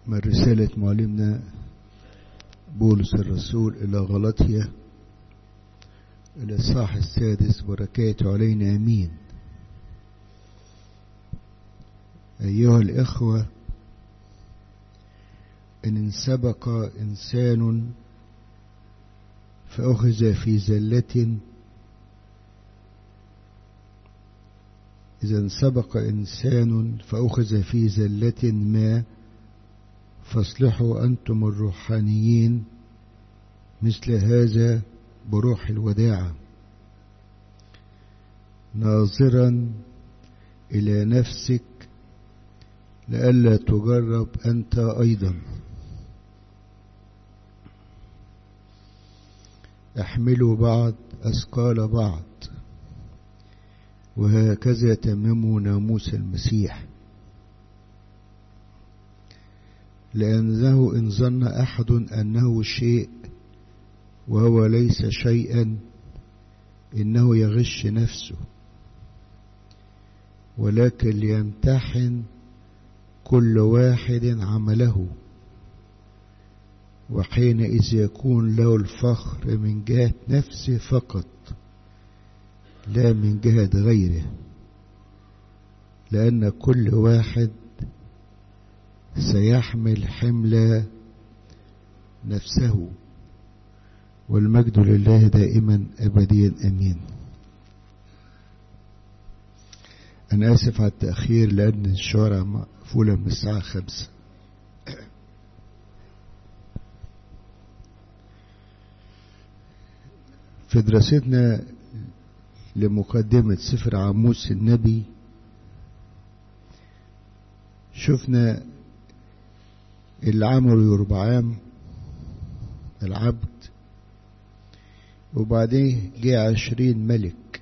من رسالة معلمنا بولس الرسول إلى غلطية إلى الصاح السادس بركاته علينا أمين أيها الإخوة إن سبق إنسان فأخذ في زلة إذا سبق إنسان فأخذ في زلة ما فاصلحوا أنتم الروحانيين مثل هذا بروح الوداعة ناظرا إلى نفسك لئلا تجرب أنت أيضا احملوا بعض أثقال بعض وهكذا تمموا ناموس المسيح لأنه إن ظن أحد أنه شيء وهو ليس شيئا إنه يغش نفسه ولكن ليمتحن كل واحد عمله وحينئذ يكون له الفخر من جهة نفسه فقط لا من جهة غيره لأن كل واحد سيحمل حمل نفسه والمجد لله دائما أبديا أمين أنا آسف على التأخير لأن الشوارع مقفولة من الساعة خمسة في دراستنا لمقدمة سفر عاموس النبي شفنا اللي عمله يربعام العبد وبعدين جه عشرين ملك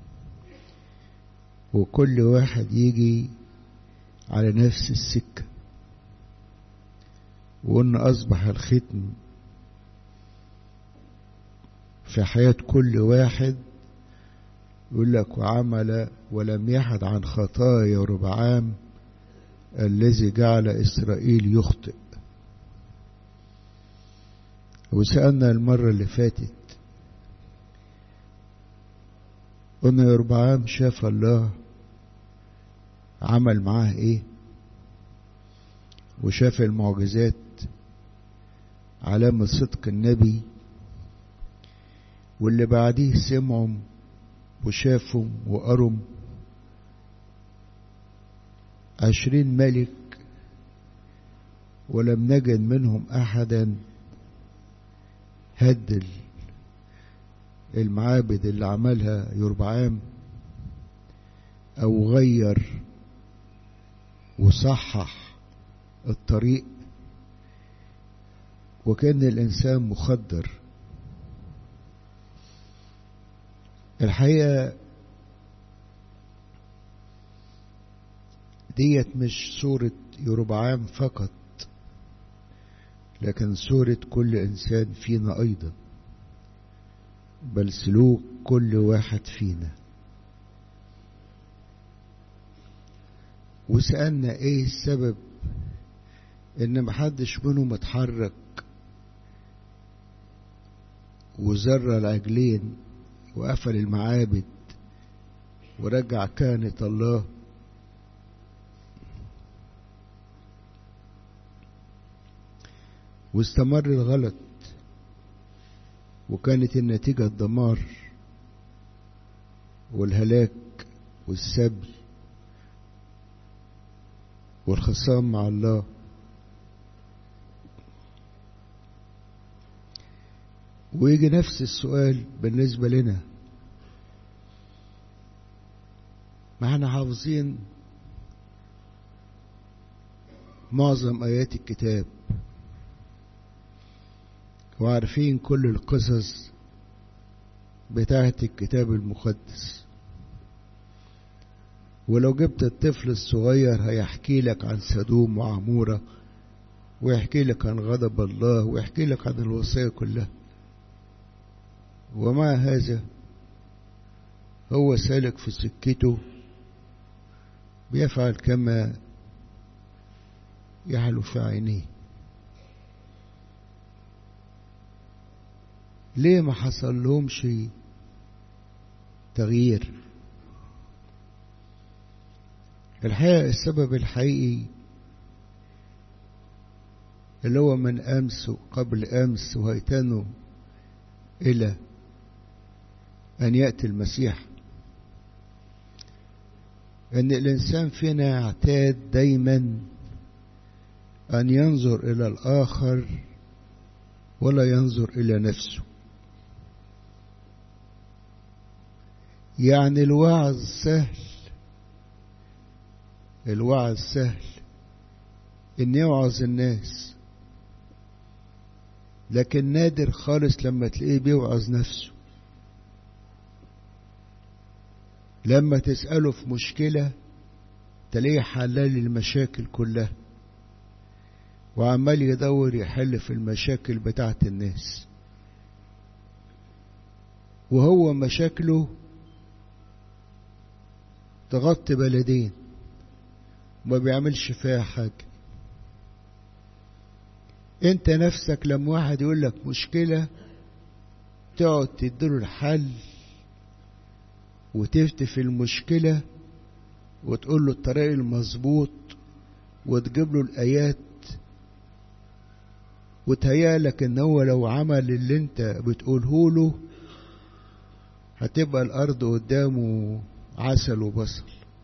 وكل واحد يجي على نفس السكة وإن أصبح الختم في حياة كل واحد يقول لك وعمل ولم يحد عن خطايا ربعام الذي جعل إسرائيل يخطئ وسألنا المرة اللي فاتت قلنا يربعام شاف الله عمل معاه ايه وشاف المعجزات علامة صدق النبي واللي بعديه سمعهم وشافهم وقرم عشرين ملك ولم نجد منهم أحدا هد المعابد اللي عملها يربعام أو غير وصحح الطريق وكان الإنسان مخدر الحقيقة ديت مش صورة يربعام فقط لكن صورة كل إنسان فينا أيضا بل سلوك كل واحد فينا وسألنا ايه السبب ان محدش منهم اتحرك وزر العجلين وقفل المعابد ورجع كهنة الله واستمر الغلط وكانت النتيجة الدمار والهلاك والسبي والخصام مع الله ويجي نفس السؤال بالنسبة لنا ما احنا حافظين معظم آيات الكتاب وعارفين كل القصص بتاعة الكتاب المقدس ولو جبت الطفل الصغير هيحكي لك عن سدوم وعمورة ويحكي لك عن غضب الله ويحكي لك عن الوصية كلها ومع هذا هو سالك في سكته بيفعل كما يحلو في عينيه ليه ما حصل لهمش تغيير الحقيقة السبب الحقيقي اللي هو من أمس وقبل أمس وهيتنوا إلى أن يأتي المسيح أن الإنسان فينا اعتاد دايما أن ينظر إلى الآخر ولا ينظر إلى نفسه يعني الوعظ سهل الوعظ سهل إن يوعظ الناس لكن نادر خالص لما تلاقيه بيوعظ نفسه لما تسأله في مشكلة تلاقيه حلال المشاكل كلها وعمال يدور يحل في المشاكل بتاعت الناس وهو مشاكله تغطي بلدين وما بيعملش فيها حاجة انت نفسك لما واحد يقول لك مشكلة تقعد تديله الحل وتفتي في المشكلة وتقول له الطريق المظبوط وتجيب له الآيات وتهيألك ان هو لو عمل اللي انت بتقوله له هتبقى الارض قدامه عسل وبصل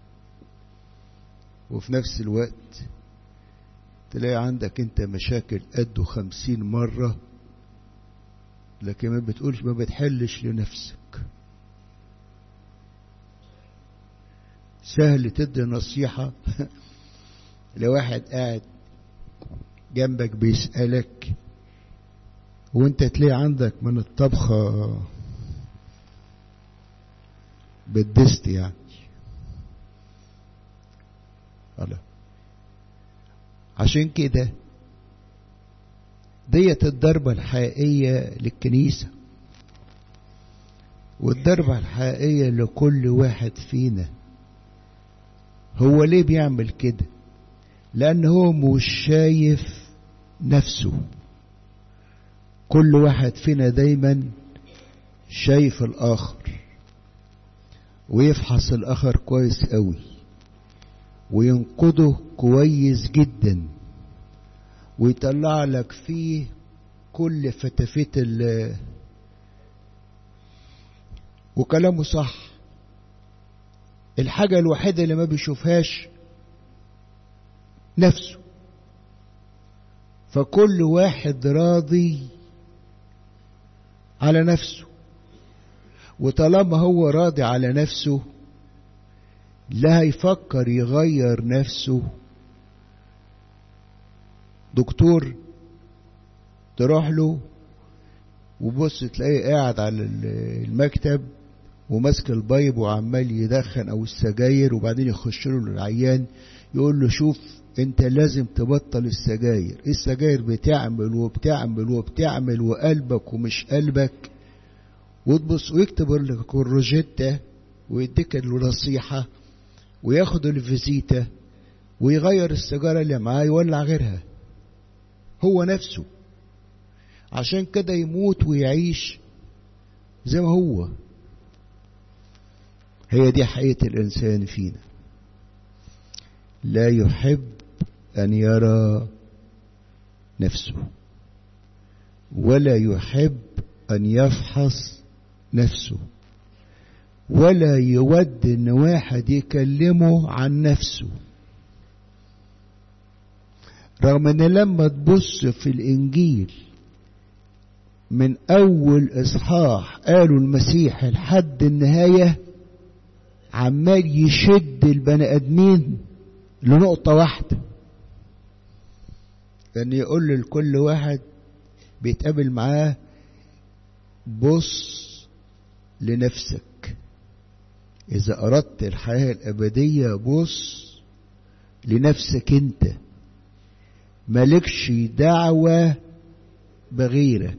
وفي نفس الوقت تلاقي عندك انت مشاكل قده خمسين مرة لكن ما بتقولش ما بتحلش لنفسك سهل تدي نصيحة لواحد قاعد جنبك بيسألك وانت تلاقي عندك من الطبخة بالدست يعني الله عشان كده ديت الضربة الحقيقية للكنيسة والضربة الحقيقية لكل واحد فينا هو ليه بيعمل كده لأن هو مش شايف نفسه كل واحد فينا دايما شايف الآخر ويفحص الآخر كويس قوي وينقده كويس جدا ويطلع لك فيه كل فتافيت ال وكلامه صح الحاجة الوحيدة اللي ما بيشوفهاش نفسه فكل واحد راضي على نفسه وطالما هو راضي على نفسه لا هيفكر يغير نفسه دكتور تروح له وبص تلاقيه قاعد على المكتب وماسك البيب وعمال يدخن او السجاير وبعدين يخش له العيان يقول له شوف انت لازم تبطل السجاير السجاير بتعمل وبتعمل وبتعمل وقلبك ومش قلبك وتبص ويكتب لك الروجيتا ويديك النصيحة وياخد الفيزيتا ويغير السيجارة اللي معاه يولع غيرها هو نفسه عشان كده يموت ويعيش زي ما هو هي دي حقيقة الإنسان فينا لا يحب أن يرى نفسه ولا يحب أن يفحص نفسه ولا يود أن واحد يكلمه عن نفسه رغم أن لما تبص في الإنجيل من أول إصحاح قالوا المسيح لحد النهاية عمال يشد البني آدمين لنقطة واحدة يعني يقول لكل واحد بيتقابل معاه بص لنفسك إذا أردت الحياة الأبدية بص لنفسك أنت مالكش دعوة بغيرك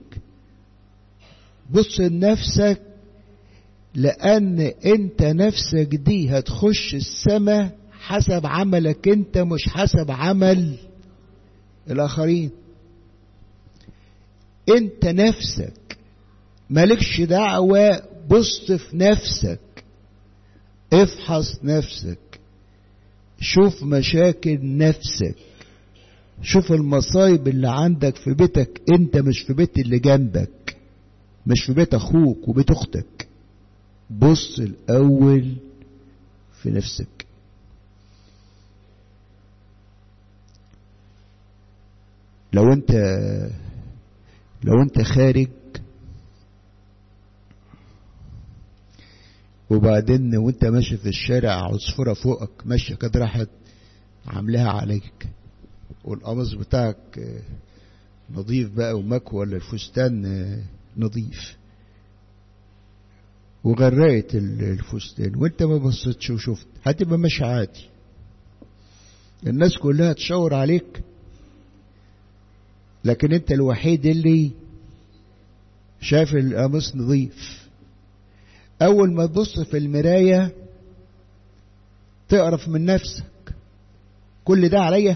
بص لنفسك لأن أنت نفسك دي هتخش السماء حسب عملك أنت مش حسب عمل الآخرين أنت نفسك مالكش دعوة بص في نفسك افحص نفسك شوف مشاكل نفسك شوف المصايب اللي عندك في بيتك انت مش في بيت اللي جنبك مش في بيت اخوك وبيت اختك بص الاول في نفسك لو انت لو انت خارج وبعدين وانت ماشي في الشارع عصفورة فوقك ماشية كده راحت عاملاها عليك والقميص بتاعك نظيف بقى ومكوى ولا الفستان نظيف وغرقت الفستان وانت ما بصيتش وشفت هتبقى ماشي عادي الناس كلها تشاور عليك لكن انت الوحيد اللي شايف القميص نظيف اول ما تبص في المرايه تقرف من نفسك كل ده عليا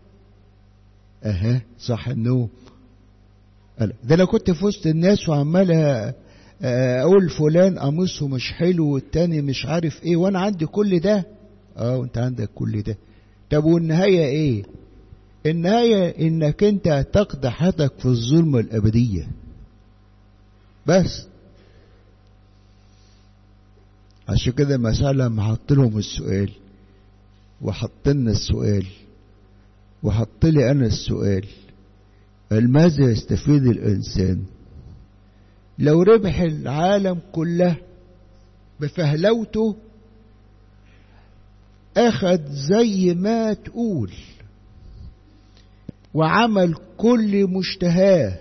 اها صح النوم ده انا كنت في وسط الناس وعمال اقول فلان قميصه مش حلو والتاني مش عارف ايه وانا عندي كل ده اه وانت عندك كل ده طب والنهايه ايه النهايه انك انت تقضي حياتك في الظلمه الابديه بس عشان كده المسيح لما حط لهم السؤال وحط لنا السؤال وحط لي انا السؤال قال ماذا يستفيد الانسان لو ربح العالم كله بفهلوته اخد زي ما تقول وعمل كل مشتهاه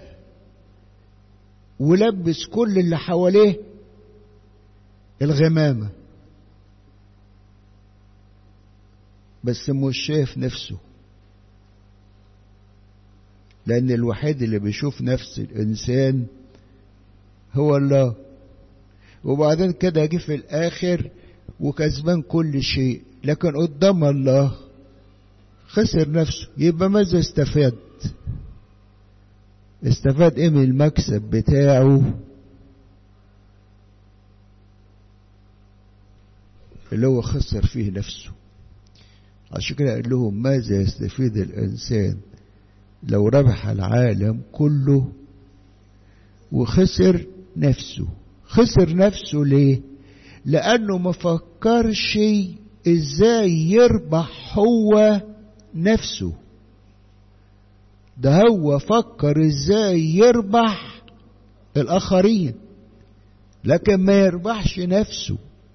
ولبس كل اللي حواليه الغمامة بس مش شايف نفسه لأن الوحيد اللي بيشوف نفس الإنسان هو الله وبعدين كده جه في الآخر وكسبان كل شيء لكن قدام الله خسر نفسه يبقى ماذا استفاد استفاد ايه من المكسب بتاعه اللي هو خسر فيه نفسه عشان كده قال لهم ماذا يستفيد الإنسان لو ربح العالم كله وخسر نفسه خسر نفسه ليه لأنه ما فكرش إزاي يربح هو نفسه ده هو فكر إزاي يربح الآخرين لكن ما يربحش نفسه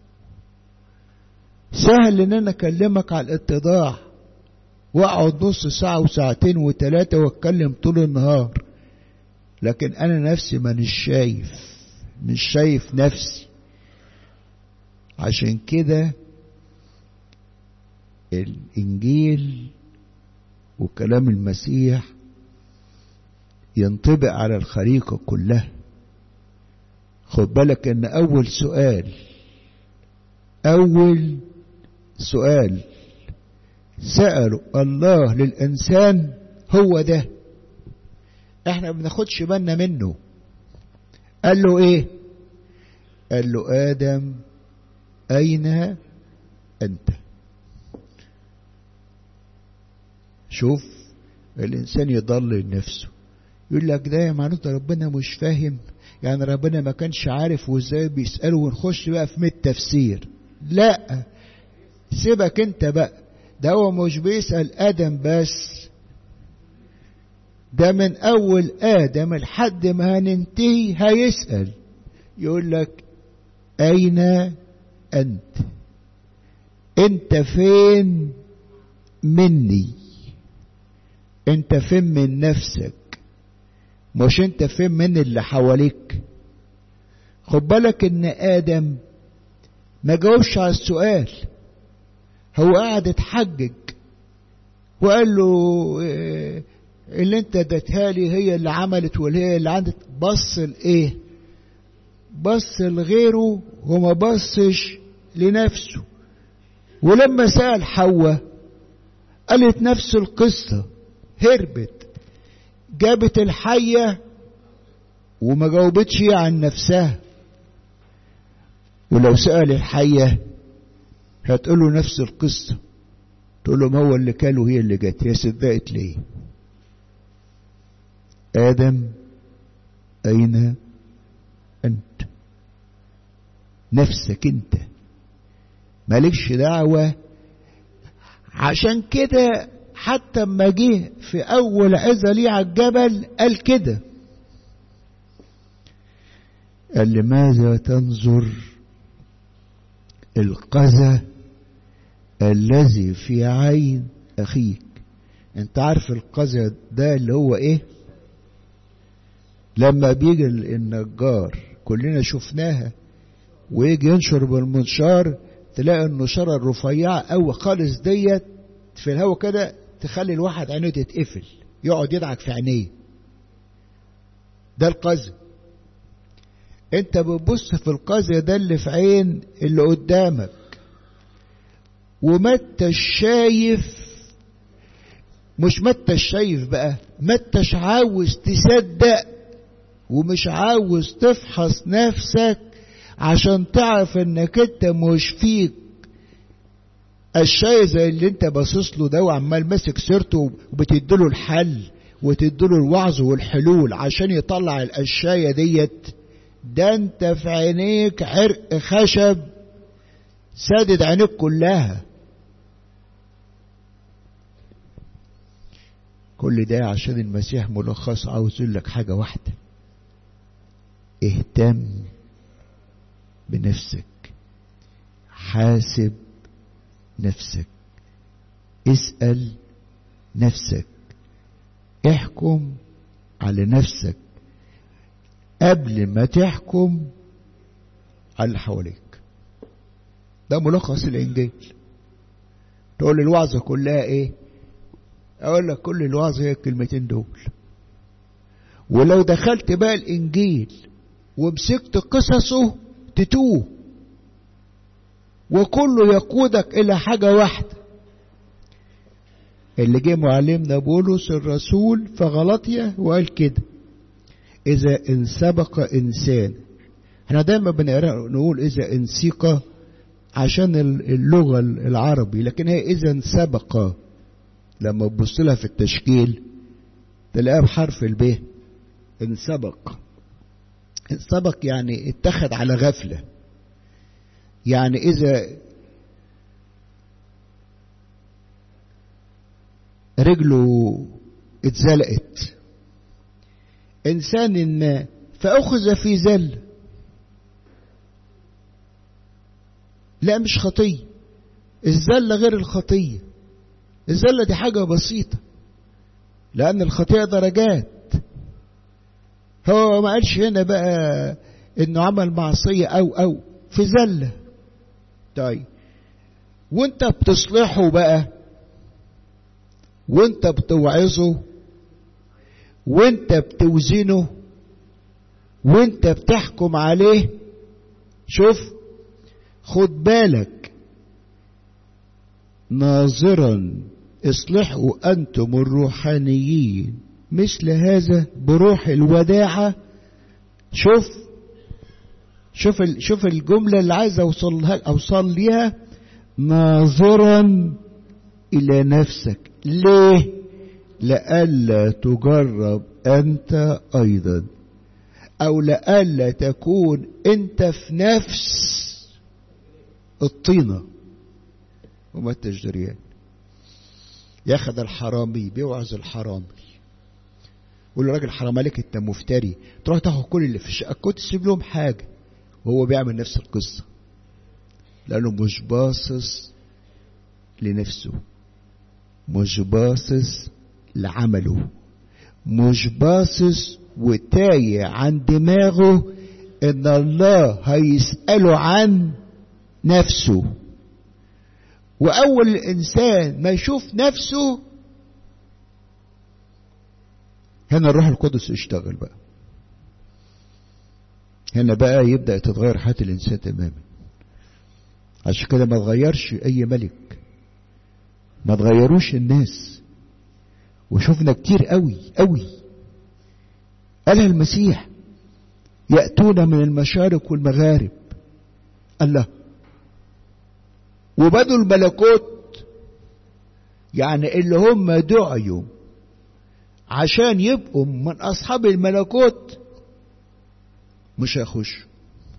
سهل ان انا اكلمك على الاتضاع واقعد نص ساعة وساعتين وثلاثة واتكلم طول النهار لكن انا نفسي مانيش شايف مش شايف نفسي عشان كده الانجيل وكلام المسيح ينطبق على الخليقة كلها خد بالك ان اول سؤال اول سؤال سألوا الله للإنسان هو ده احنا ما بناخدش بالنا منه قال له ايه قال له آدم أين أنت شوف الإنسان يضل نفسه يقول لك ده معناته ربنا مش فاهم يعني ربنا ما كانش عارف وازاي بيسأله ونخش بقى في مية تفسير لا سيبك انت بقى ده هو مش بيسأل آدم بس ده من أول آدم لحد ما هننتهي هيسأل يقول لك أين أنت أنت فين مني أنت فين من نفسك مش أنت فين من اللي حواليك خد بالك إن آدم ما جاوبش على السؤال هو قاعد اتحجج وقال له إيه اللي انت اديتها لي هي اللي عملت واللي هي اللي عندك بص لايه بص لغيره وما بصش لنفسه ولما سأل حواء قالت نفس القصة هربت جابت الحية وما جاوبتش عن نفسها ولو سأل الحية هتقول له نفس القصة تقول له ما هو اللي كان وهي اللي جت هي صدقت ليه آدم أين أنت نفسك أنت مالكش دعوة عشان كده حتى اما جه في أول عزة ليه على الجبل قال كده قال لماذا تنظر القذى الذي في عين أخيك انت عارف القذى ده اللي هو ايه لما بيجي النجار كلنا شفناها ويجي ينشر بالمنشار تلاقي النشارة الرفيعة أوي خالص ديت في الهوا كده تخلي الواحد عينيه تتقفل يقعد يدعك في عينيه ده القذى انت بتبص في القذى ده اللي في عين اللي قدامك وما انتش شايف مش ما انتش شايف بقى ما انتش عاوز تصدق ومش عاوز تفحص نفسك عشان تعرف انك انت مش فيك الشاي زي اللي انت باصص له ده وعمال ماسك سيرته وبتديله الحل وتديله الوعظ والحلول عشان يطلع القشاية ديت ده انت في عينيك عرق خشب سادد عينيك كلها كل ده عشان المسيح ملخص عاوز يقول لك حاجة واحدة اهتم بنفسك حاسب نفسك اسأل نفسك احكم على نفسك قبل ما تحكم على اللي حواليك ده ملخص الانجيل تقول لي الوعظة كلها ايه اقول لك كل الوعظة هي الكلمتين دول ولو دخلت بقى الانجيل ومسكت قصصه تتوه وكله يقودك الى حاجة واحدة اللي جه معلمنا بولس الرسول في غلطية وقال كده إذا إن سبق إنسان احنا دايما بنقرأ نقول إذا إن سيق عشان اللغة العربي لكن هي إذا سبق لما تبص لها في التشكيل تلاقيها بحرف الب إن سبق إن سبق يعني اتخذ على غفلة يعني إذا رجله اتزلقت إنسان ما فأخذ في زل لا مش خطية الزلة غير الخطية الزلة دي حاجة بسيطة لأن الخطيئة درجات هو ما قالش هنا بقى إنه عمل معصية أو أو في زلة طيب وانت بتصلحه بقى وانت بتوعظه وانت بتوزنه وانت بتحكم عليه شوف خد بالك ناظرا اصلحوا انتم الروحانيين مثل هذا بروح الوداعة شوف شوف شوف الجملة اللي عايز اوصلها اوصل ليها ناظرا الى نفسك ليه لئلا تجرب انت ايضا او لئلا تكون انت في نفس الطينة وما التجدريان ياخد الحرامي بيوعظ الحرامي يقول له راجل حرام عليك انت مفتري تروح تاخد كل اللي في الشقه كنت تسيب لهم حاجه وهو بيعمل نفس القصه لانه مش باصص لنفسه مش باصص لعمله مش باصص وتايه عن دماغه ان الله هيسأله عن نفسه واول الانسان ما يشوف نفسه هنا الروح القدس يشتغل بقى هنا بقى يبدأ تتغير حياة الإنسان تماما عشان كده ما تغيرش أي ملك ما تغيروش الناس وشفنا كتير قوي قوي قالها المسيح يأتون من المشارق والمغارب الله وبدوا الملكوت يعني اللي هم دعيوا عشان يبقوا من أصحاب الملكوت مش هيخشوا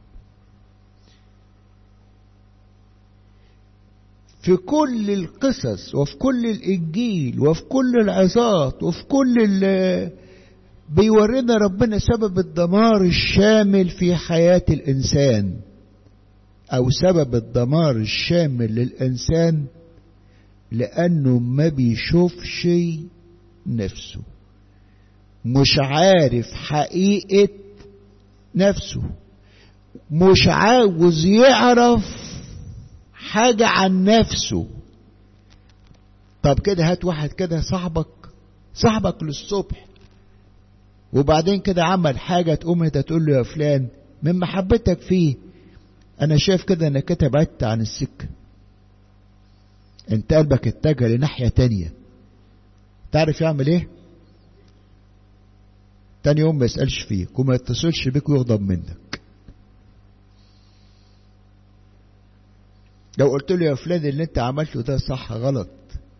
في كل القصص وفي كل الإنجيل وفي كل العظات وفي كل ال بيورينا ربنا سبب الدمار الشامل في حياة الإنسان أو سبب الدمار الشامل للإنسان لأنه ما بيشوفش نفسه مش عارف حقيقة نفسه مش عاوز يعرف حاجة عن نفسه طب كده هات واحد كده صاحبك صاحبك للصبح وبعدين كده عمل حاجة تقوم انت تقول له يا فلان من محبتك فيه انا شايف كده انك كده بعدت عن السكة انت قلبك اتجه لناحية تانية تعرف يعمل ايه تاني يوم ما يسألش فيك وما يتصلش بيك ويغضب منك لو قلت له يا فلان اللي انت عملته ده صح غلط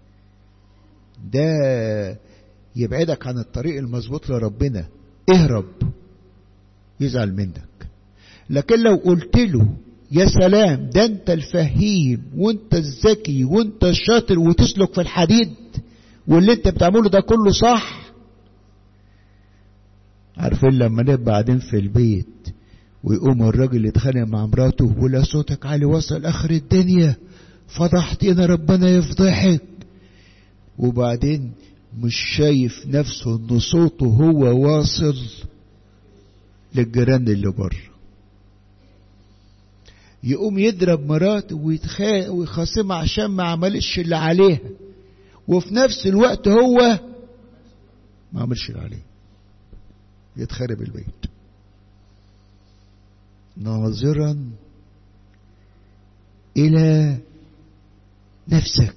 ده يبعدك عن الطريق المظبوط لربنا اهرب يزعل منك لكن لو قلت له يا سلام ده انت الفهيم وانت الذكي وانت الشاطر وتسلك في الحديد واللي انت بتعمله ده كله صح عارفين لما نبقى بعدين في البيت ويقوم الراجل يتخانق مع مراته ولا صوتك عالي وصل اخر الدنيا فضحتنا ربنا يفضحك وبعدين مش شايف نفسه ان صوته هو واصل للجيران اللي بره يقوم يضرب مراته ويتخانق ويخاصمها عشان ما عملش اللي عليها وفي نفس الوقت هو ما عملش اللي عليه يتخرب البيت ناظرا الى نفسك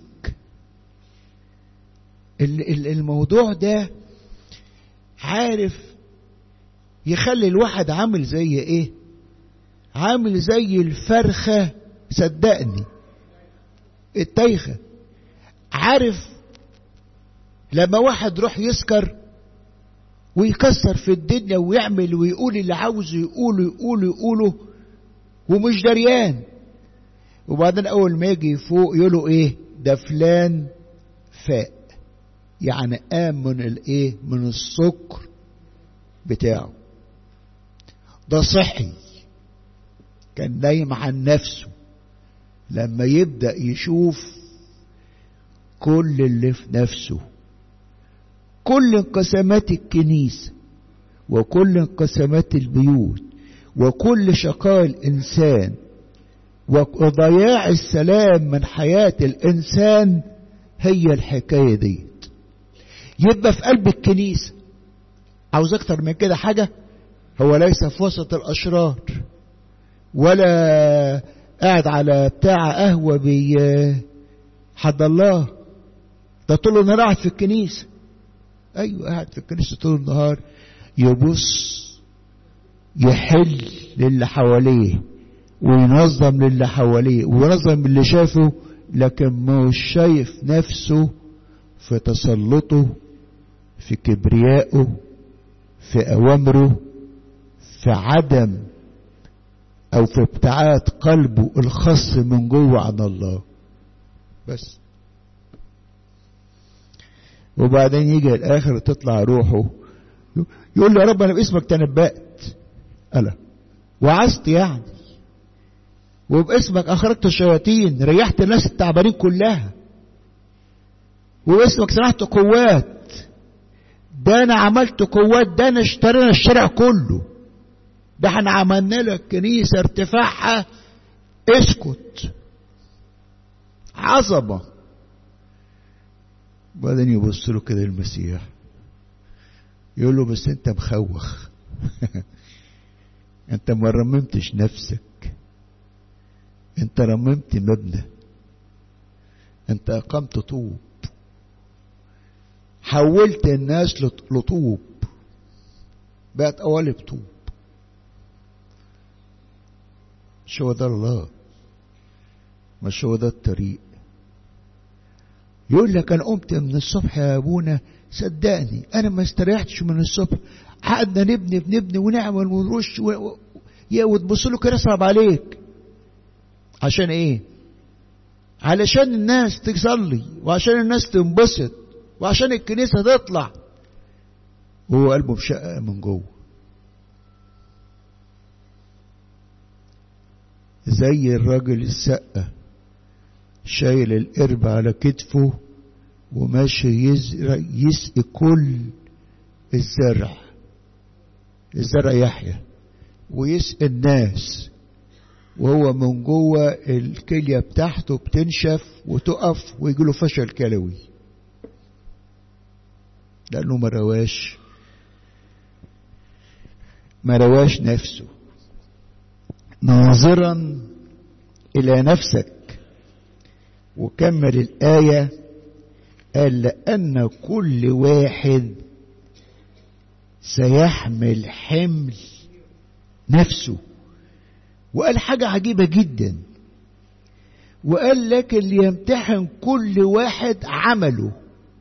الموضوع ده عارف يخلي الواحد عامل زي ايه عامل زي الفرخة صدقني التايخة عارف لما واحد يروح يسكر ويكسر في الدنيا ويعمل ويقول اللي عاوزه يقوله يقوله يقوله ومش دريان وبعدين اول ما يجي فوق يقولوا ايه ده فلان فاق يعني قام من الايه من السكر بتاعه ده صحي كان نايم عن نفسه لما يبدا يشوف كل اللي في نفسه كل انقسامات الكنيسه وكل انقسامات البيوت وكل شقاء الانسان وضياع السلام من حياه الانسان هي الحكايه دي يبقى في قلب الكنيسه عاوز اكتر من كده حاجه هو ليس في وسط الاشرار ولا قاعد على بتاع قهوه بي حد الله ده طول النهار قاعد في الكنيسه ايوه قاعد في الكنيسه طول النهار يبص يحل للي حواليه وينظم للي حواليه وينظم اللي شافه لكن مش شايف نفسه في تسلطه في كبريائه في اوامره في عدم او في ابتعاد قلبه الخاص من جوه عن الله بس وبعدين يجي الاخر تطلع روحه يقول له يا رب انا باسمك تنبأت الا وعزت يعني وباسمك اخرجت الشياطين ريحت الناس التعبانين كلها وباسمك سمحت قوات ده انا عملت قوات ده انا اشترينا الشارع كله ده احنا عملنا لك كنيسه ارتفاعها اسكت عظمه وبعدين يبص له كده المسيح يقول له بس انت مخوخ انت ما رممتش نفسك انت رممت مبنى انت اقمت طوب حولت الناس لطوب بقت قوالب طوب مش هو ده الله مش هو ده الطريق يقول لك انا قمت من الصبح يا ابونا صدقني انا ما استريحتش من الصبح قعدنا نبني بنبني ونعمل ونرش و... و... يا وتبص له كده صعب عليك عشان ايه علشان الناس تصلي وعشان الناس تنبسط وعشان الكنيسه تطلع وهو قلبه مشقق من جوه زي الراجل السقة شايل القرب على كتفه وماشي يسقي كل الزرع الزرع يحيى ويسقي الناس وهو من جوه الكلية بتاعته بتنشف وتقف ويجيله فشل كلوي لأنه ما رواش ما رواش نفسه ناظرا إلى نفسك وكمل الآية قال لأن كل واحد سيحمل حمل نفسه وقال حاجة عجيبة جدا وقال لك اللي يمتحن كل واحد عمله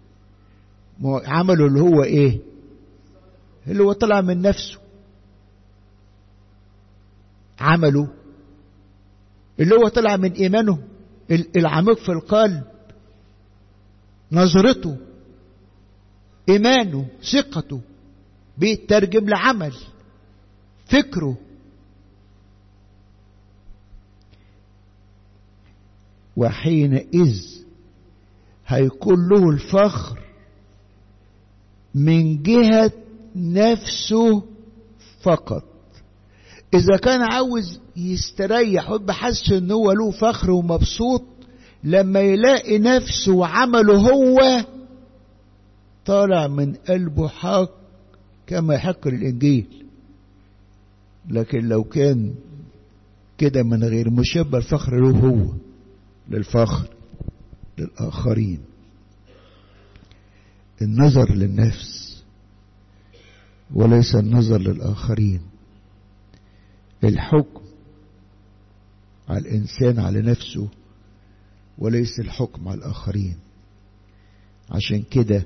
عمله اللي هو ايه اللي هو طلع من نفسه عمله اللي هو طلع من ايمانه العميق في القلب نظرته ايمانه ثقته بيترجم لعمل فكره وحينئذ هيكون له الفخر من جهة نفسه فقط إذا كان عاوز يستريح ويبقى حاسس إن هو له فخر ومبسوط لما يلاقي نفسه وعمله هو طالع من قلبه حق كما يحق الإنجيل لكن لو كان كده من غير مشبه الفخر له هو للفخر للآخرين النظر للنفس وليس النظر للآخرين الحكم على الإنسان على نفسه وليس الحكم على الآخرين عشان كده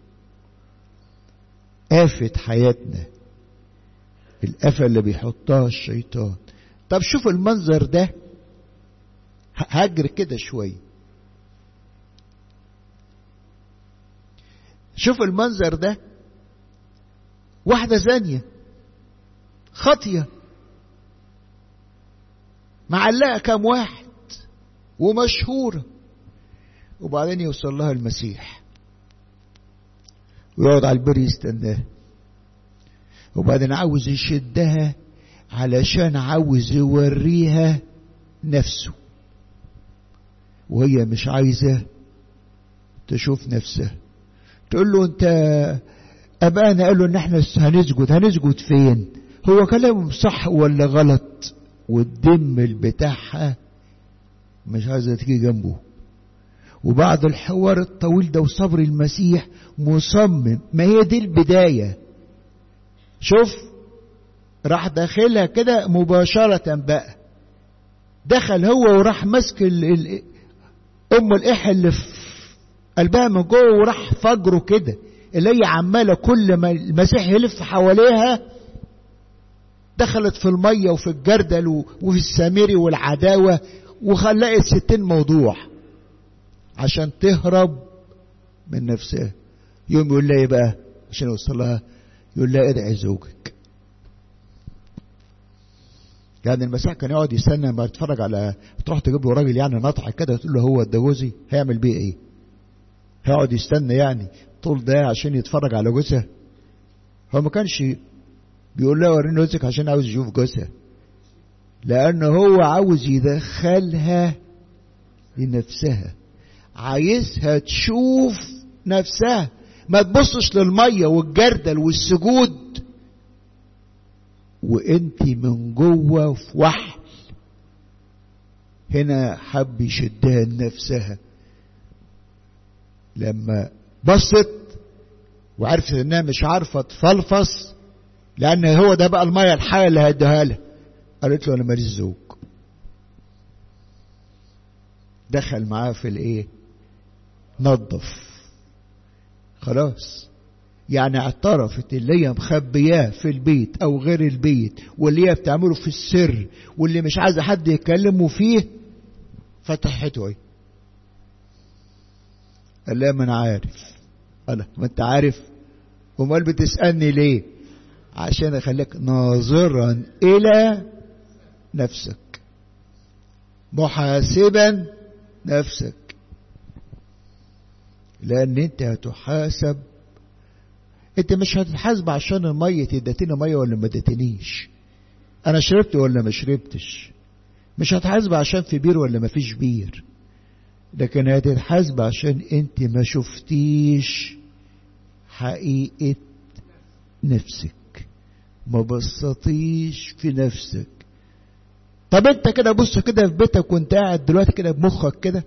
آفة حياتنا الآفة اللي بيحطها الشيطان طب شوف المنظر ده هجر كده شوية شوف المنظر ده واحدة زانية خاطية معلقة كام واحد ومشهورة وبعدين يوصل لها المسيح ويقعد على البر يستناه وبعدين عاوز يشدها علشان عاوز يوريها نفسه وهي مش عايزة تشوف نفسها تقول له انت ابانا قالوا ان احنا هنسجد هنسجد فين هو كلامهم صح ولا غلط والدم بتاعها مش عايزة تيجي جنبه وبعد الحوار الطويل ده وصبر المسيح مصمم ما هي دي البداية شوف راح داخلها كده مباشرة بقى دخل هو وراح ماسك ام الاح اللي في قلبها من جوه وراح فجره كده اللي هي عماله كل ما المسيح يلف حواليها دخلت في الميه وفي الجردل وفي السامري والعداوه وخلقت ستين موضوع عشان تهرب من نفسها يوم يقول لها ايه بقى عشان يوصل لها يقول لها ادعي زوجك يعني المسيح كان يقعد يستنى لما يتفرج على تروح تجيب له راجل يعني نطع كده تقول له هو ده جوزي هيعمل بيه ايه؟ هيقعد يستنى يعني طول ده عشان يتفرج على جوزها هو ما كانش بيقول لها وريني جوزك عشان عاوز يشوف جوزها لأن هو عاوز يدخلها لنفسها عايزها تشوف نفسها ما تبصش للمية والجردل والسجود وانت من جوه في وحل هنا حب يشدها لنفسها لما بصت وعرفت انها مش عارفه تفلفص لان هو ده بقى الميه الحيه اللي هديها لها قالت له انا ماليش زوج دخل معاه في الايه نظف خلاص يعني اعترفت اللي هي مخبياه في البيت او غير البيت واللي هي بتعمله في السر واللي مش عايزه حد يكلمه فيه فتحته ايه قال لها ما انا عارف انا ما انت عارف امال بتسالني ليه عشان اخليك ناظرا الى نفسك محاسبا نفسك لان انت هتحاسب انت مش هتتحاسب عشان المية ادتني مية ولا ما ادتنيش انا شربت ولا ما شربتش مش هتحاسب عشان في بير ولا ما فيش بير لكن هتتحاسب عشان انت ما شفتيش حقيقة نفسك ما بسطيش في نفسك طب انت كده بص كده في بيتك وانت قاعد دلوقتي كده بمخك كده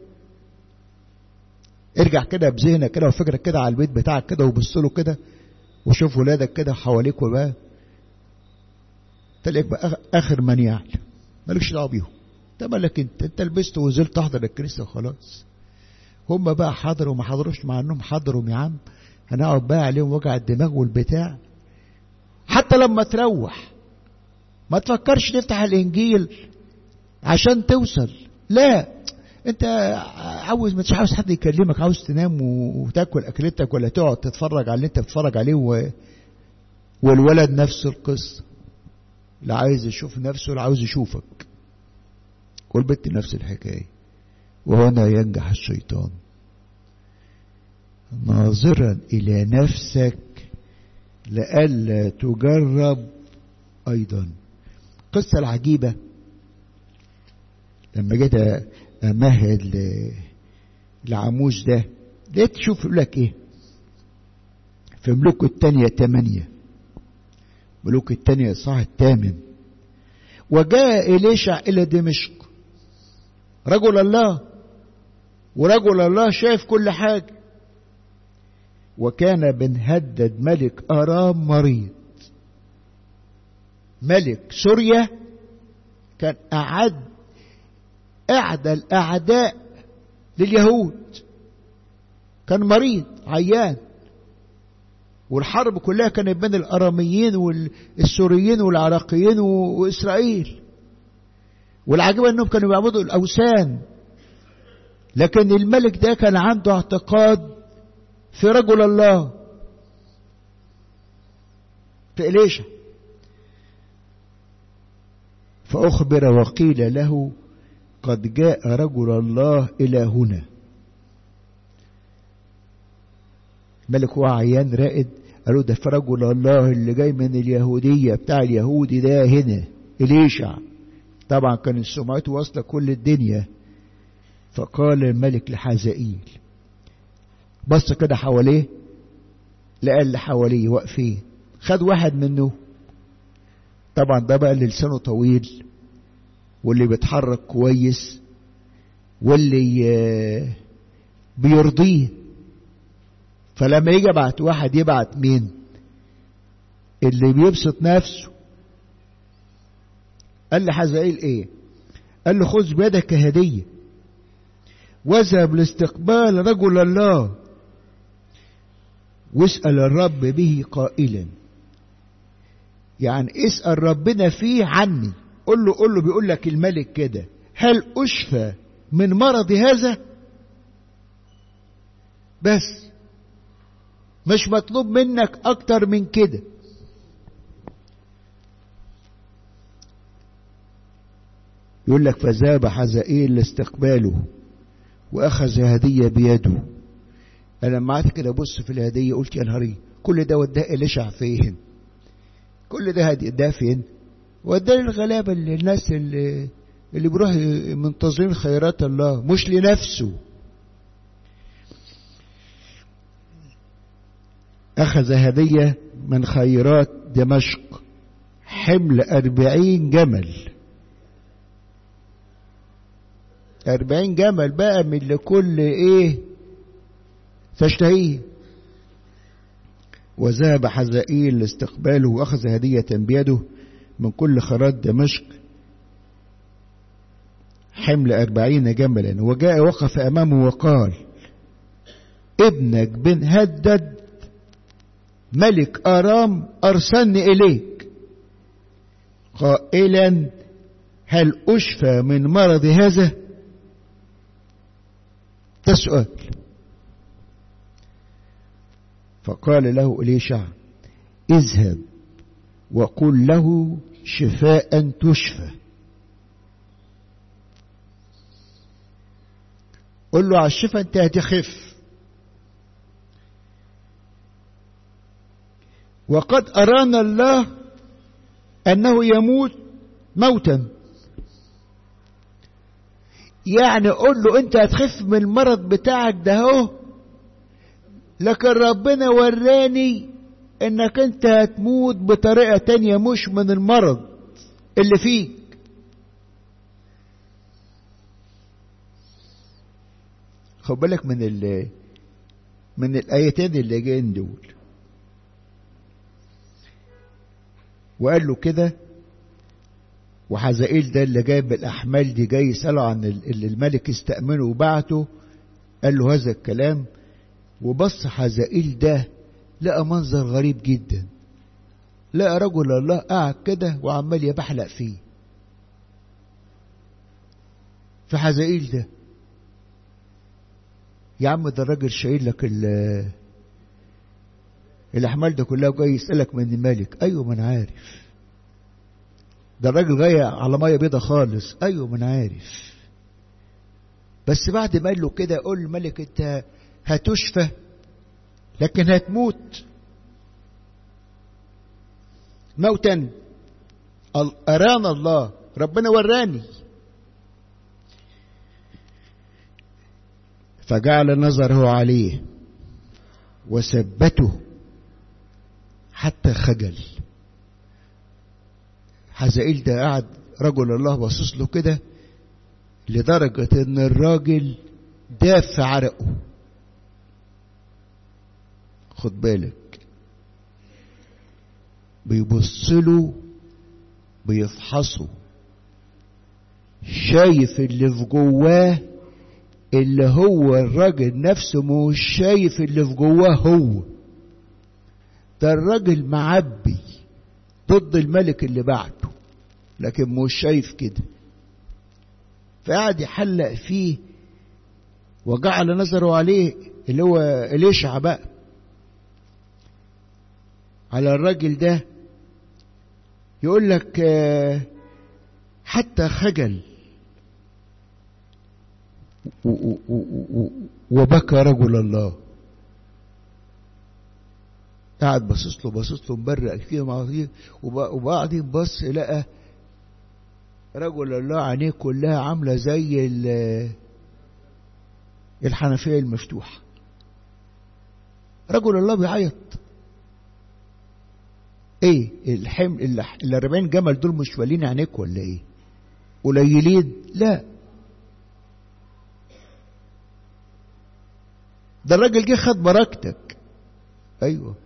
ارجع كده بذهنك كده وفكرك كده على البيت بتاعك كده وبص له كده وشوف ولادك كده حواليك وبقى تلاقيك بقى اخر من يعلم مالكش دعوه بيهم انت مالك انت انت لبست ونزلت تحضر الكنيسه وخلاص هم بقى حضروا وما حضروش مع انهم حضروا يا عم هنقعد بقى عليهم وجع الدماغ والبتاع حتى لما تروح ما تفكرش تفتح الانجيل عشان توصل لا انت عاوز مش عاوز حد يكلمك عاوز تنام وتاكل اكلتك ولا تقعد تتفرج على اللي انت بتتفرج عليه و... والولد نفس القصه لا عايز يشوف نفسه ولا عاوز يشوفك والبنت نفس الحكايه وهنا ينجح الشيطان ناظرا الى نفسك لئلا تجرب ايضا القصه العجيبه لما جيت امهد لعموش ده لقيت شوف يقول لك ايه في ملوك الثانية ثمانية ملوك الثانية صح الثامن وجاء إليشع إلى دمشق رجل الله ورجل الله شايف كل حاجة وكان بن هدد ملك أرام مريض ملك سوريا كان أعد أعدى الأعداء لليهود كان مريض عيان والحرب كلها كانت بين الأراميين والسوريين والعراقيين وإسرائيل والعجيب أنهم كانوا بيعبدوا الأوثان لكن الملك ده كان عنده اعتقاد في رجل الله في إليشا فأخبر وقيل له قد جاء رجل الله إلى هنا الملك هو عيان رائد قالوا ده في رجل الله اللي جاي من اليهودية بتاع اليهودي ده هنا إليشع طبعا كان سمعته واصلة كل الدنيا فقال الملك لحزائيل بص كده حواليه لقى اللي حواليه واقفين خد واحد منه طبعا ده بقى اللي لسانه طويل واللي بيتحرك كويس واللي بيرضيه فلما يجي يبعت واحد يبعت مين اللي بيبسط نفسه قال لحزائيل ايه قال له خذ بيدك هدية واذهب لاستقبال رجل الله واسأل الرب به قائلا يعني اسأل ربنا فيه عني قل له قل له بيقول لك الملك كده هل أشفى من مرض هذا بس مش مطلوب منك أكتر من كده يقول لك فذهب حزائيل لاستقباله وأخذ هدية بيده أنا لما قعدت كده أبص في الهدية قلت يا نهاري كل ده وداه إليشع فين؟ كل ده ده فين؟ وداه للغلابة اللي الناس اللي اللي بيروح منتظرين خيرات الله مش لنفسه أخذ هدية من خيرات دمشق حمل أربعين جمل أربعين جمل بقى من لكل إيه تشتهيه وذهب حزائيل لاستقباله وأخذ هدية بيده من كل خيرات دمشق حمل أربعين جملا وجاء وقف أمامه وقال ابنك بن هدد ملك أرام أرسلني إليك قائلا هل أشفى من مرض هذا ده سؤال فقال له إليشع اذهب وقل له شفاء تشفى قل له على الشفاء انت هتخف وقد أرانا الله أنه يموت موتا يعني قول له انت هتخف من المرض بتاعك ده اهو لكن ربنا وراني انك انت هتموت بطريقة تانية مش من المرض اللي فيك خد بالك من ال من الايتين اللي جايين دول وقال له كده وحزائيل ده اللي جايب الأحمال دي جاي يسأله عن اللي الملك استأمنه وبعته قال له هذا الكلام وبص حزائيل ده لقى منظر غريب جدا لقى رجل الله قاعد كده وعمال يبحلق فيه في حزائيل ده يا عم ده الراجل شايل لك الأحمال ده كلها وجاي يسألك من الملك أيوة ما أنا عارف ده الراجل جاي على ميه بيضة خالص ايوه ما انا عارف بس بعد ما قال له كده قول الملك انت هتشفى لكن هتموت موتا أرانا الله ربنا وراني فجعل نظره عليه وثبته حتى خجل حزائيل ده قعد رجل الله باصص له كده لدرجة ان الراجل داف في عرقه خد بالك بيبص له بيفحصه شايف اللي في جواه اللي هو الراجل نفسه مش شايف اللي في جواه هو ده الراجل معبي ضد الملك اللي بعته لكن مش شايف كده فقعد يحلق فيه وجعل نظره عليه اللي هو إليشع بقى على الراجل ده يقول لك حتى خجل وبكى رجل الله قاعد باصص له باصص له مبرق كده مع وبعدين بص لقى رجل الله عينيه كلها عامله زي الحنفيه المفتوحه رجل الله بيعيط ايه الحمل ال 40 جمل دول مش والين عينيك ولا ايه قليلين لا ده الراجل جه خد بركتك ايوه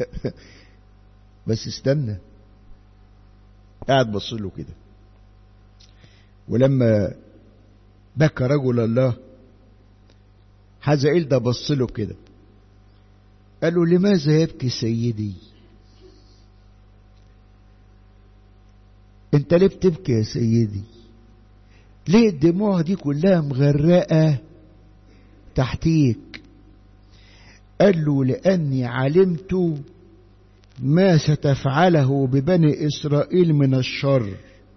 بس استنى قاعد بص له كده ولما بكى رجل الله حزائيل ده بص له كده قال له لماذا يبكي سيدي انت ليه بتبكي يا سيدي ليه الدموع دي كلها مغرقة تحتيك قال له لأني علمت ما ستفعله ببني إسرائيل من الشر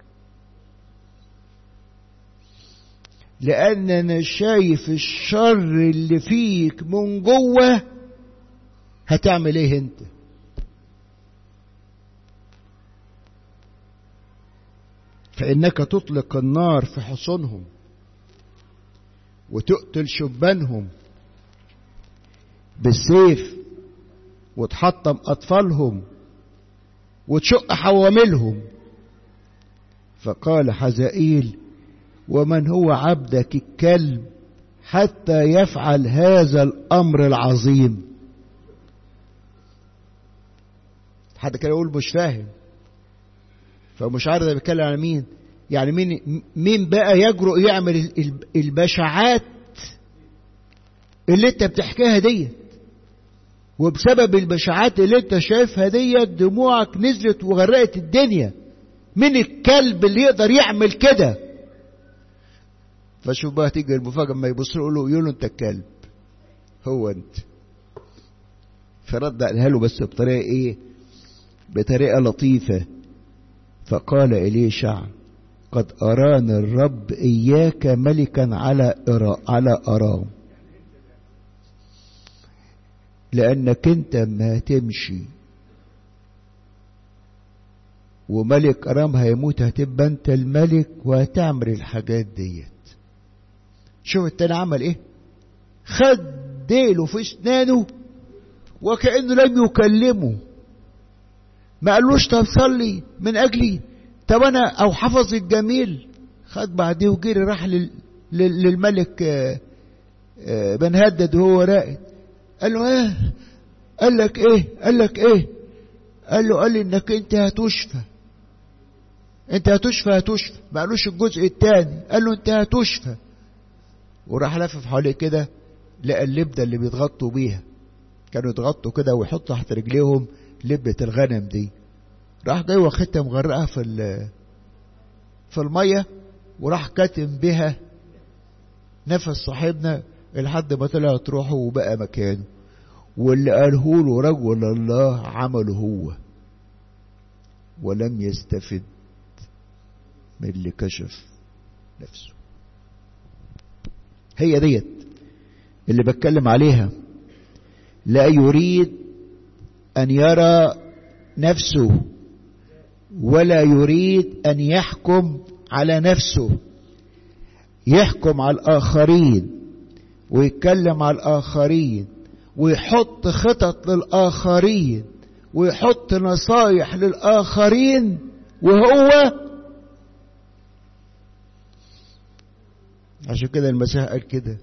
لأن أنا شايف الشر اللي فيك من جوه هتعمل ايه انت فإنك تطلق النار في حصونهم وتقتل شبانهم بالسيف وتحطم أطفالهم وتشق حواملهم فقال حزائيل ومن هو عبدك الكلب حتى يفعل هذا الأمر العظيم حد كان يقول مش فاهم فمش عارف ده بيتكلم على مين يعني مين مين بقى يجرؤ يعمل البشاعات اللي انت بتحكيها ديت وبسبب البشاعات اللي انت شايفها ديت دموعك نزلت وغرقت الدنيا مين الكلب اللي يقدر يعمل كده فشوف بقى تيجي المفاجأة لما يبص له يقول له انت الكلب هو انت فرد قالها له بس بطريقة ايه بطريقة لطيفة فقال إليشع قد أراني الرب إياك ملكا على إرا على أرام لأنك أنت ما تمشي وملك أرام هيموت هتبقى أنت الملك وهتعمل الحاجات ديت شوف التاني عمل إيه خد ديله في اسنانه وكأنه لم يكلمه ما قالوش طب صلي من أجلي طب أنا أو حفظ الجميل خد بعديه وجري راح لل... لل... للملك بن هدد وهو راقد قال له ايه قال لك ايه قال لك ايه قال له قال لي انك انت هتشفى انت هتشفى هتشفى ما قالوش الجزء الثاني قال له انت هتشفى وراح لفف حواليه كده لقى اللبده اللي بيتغطوا بيها كانوا يتغطوا كده ويحطوا تحت رجليهم لبه الغنم دي راح جاي واخدها مغرقها في في الميه وراح كاتم بها نفس صاحبنا لحد ما طلعت روحه وبقى مكانه واللي قاله له رجل الله عمله هو ولم يستفد من اللي كشف نفسه هي ديت اللي بتكلم عليها لا يريد ان يرى نفسه ولا يريد ان يحكم على نفسه يحكم على الاخرين ويتكلم على الآخرين ويحط خطط للآخرين ويحط نصايح للآخرين وهو عشان كده المسيح قال كده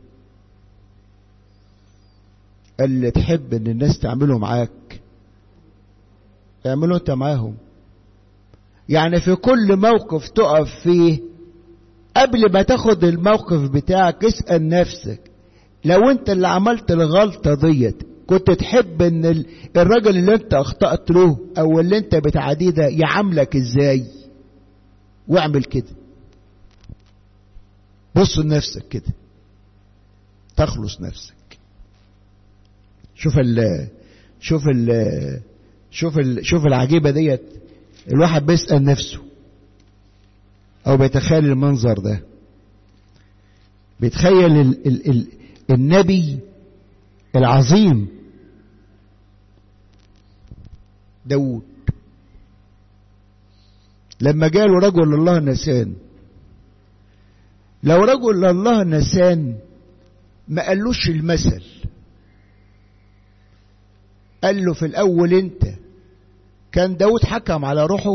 قال اللي تحب ان الناس تعمله معاك اعمله انت معاهم يعني في كل موقف تقف فيه قبل ما تاخد الموقف بتاعك اسأل نفسك لو انت اللي عملت الغلطة ديت كنت تحب ان الراجل اللي انت اخطأت له او اللي انت بتعاديه ده يعاملك ازاي واعمل كده بص لنفسك كده تخلص نفسك شوف ال شوف ال شوف ال شوف العجيبة ديت الواحد بيسأل نفسه او بيتخيل المنظر ده بيتخيل ال ال ال النبي العظيم داود لما جاله رجل الله نسان لو رجل الله نسان ما قالوش المثل قال له في الاول انت كان داود حكم على روحه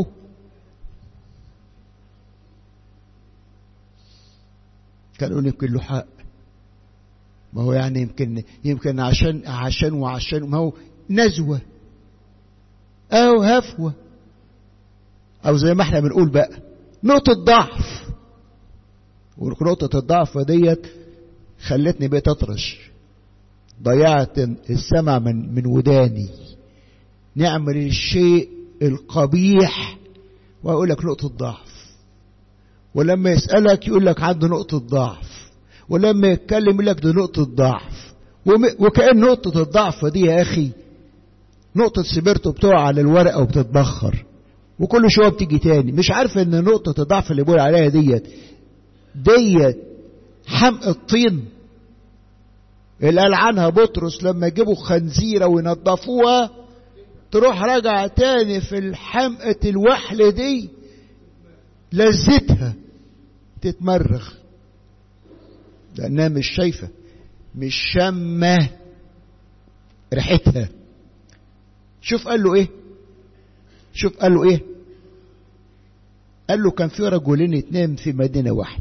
كان يقول يمكن له حق ما هو يعني يمكن يمكن عشان عشان وعشان ما هو نزوة أو هفوة أو زي ما احنا بنقول بقى نقطة ضعف ونقطة الضعف ديت خلتني بقيت أطرش ضيعت السمع من من وداني نعمل الشيء القبيح وأقول لك نقطة ضعف ولما يسألك يقول لك عنده نقطة ضعف ولما يتكلم يقول لك دي نقطة ضعف وكأن نقطة الضعف دي يا أخي نقطة سبيرتو بتقع على الورقة وبتتبخر وكل شوية بتيجي تاني مش عارف ان نقطة الضعف اللي بقول عليها ديت ديت حمق الطين اللي قال عنها بطرس لما يجيبوا خنزيرة وينضفوها تروح راجع تاني في الحمقة الوحل دي لذتها تتمرغ لأنها مش شايفة مش شامة ريحتها شوف قال له ايه شوف قال له ايه قال له كان في رجلين اتنين في مدينة واحدة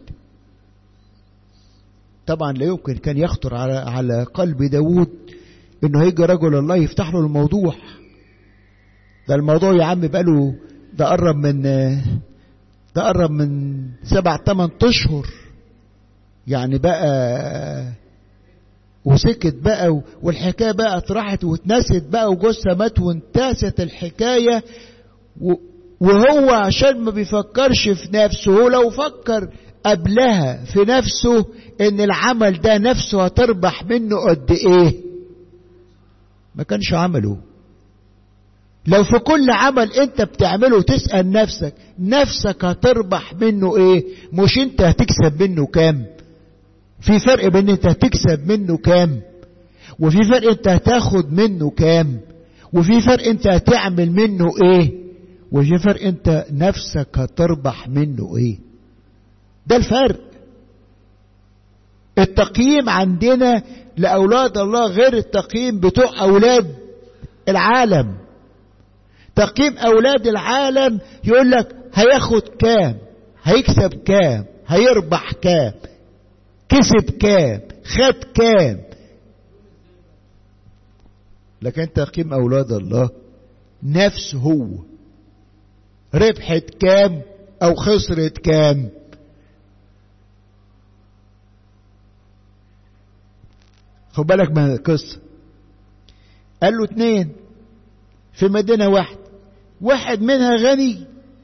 طبعا لا يمكن كان يخطر على على قلب داود انه هيجي رجل الله يفتح له الموضوع ده الموضوع يا عم بقاله ده قرب من تقرب من سبع تمن اشهر يعني بقى وسكت بقى والحكايه بقى اتراحت واتنست بقى وجوزها مات وانتست الحكايه وهو عشان ما بيفكرش في نفسه هو لو فكر قبلها في نفسه ان العمل ده نفسه هتربح منه قد ايه ما كانش عمله لو في كل عمل انت بتعمله تسأل نفسك نفسك هتربح منه ايه مش انت هتكسب منه كام في فرق بين انت هتكسب منه كام وفي فرق انت هتاخد منه كام وفي فرق انت هتعمل منه ايه وفي فرق انت نفسك هتربح منه ايه ده الفرق التقييم عندنا لأولاد الله غير التقييم بتوع أولاد العالم تقييم أولاد العالم يقول لك هياخد كام هيكسب كام هيربح كام كسب كام خد كام لكن تقييم أولاد الله نفس هو ربحت كام أو خسرت كام خد بالك من القصة قال له اتنين في مدينة واحدة واحد منها غني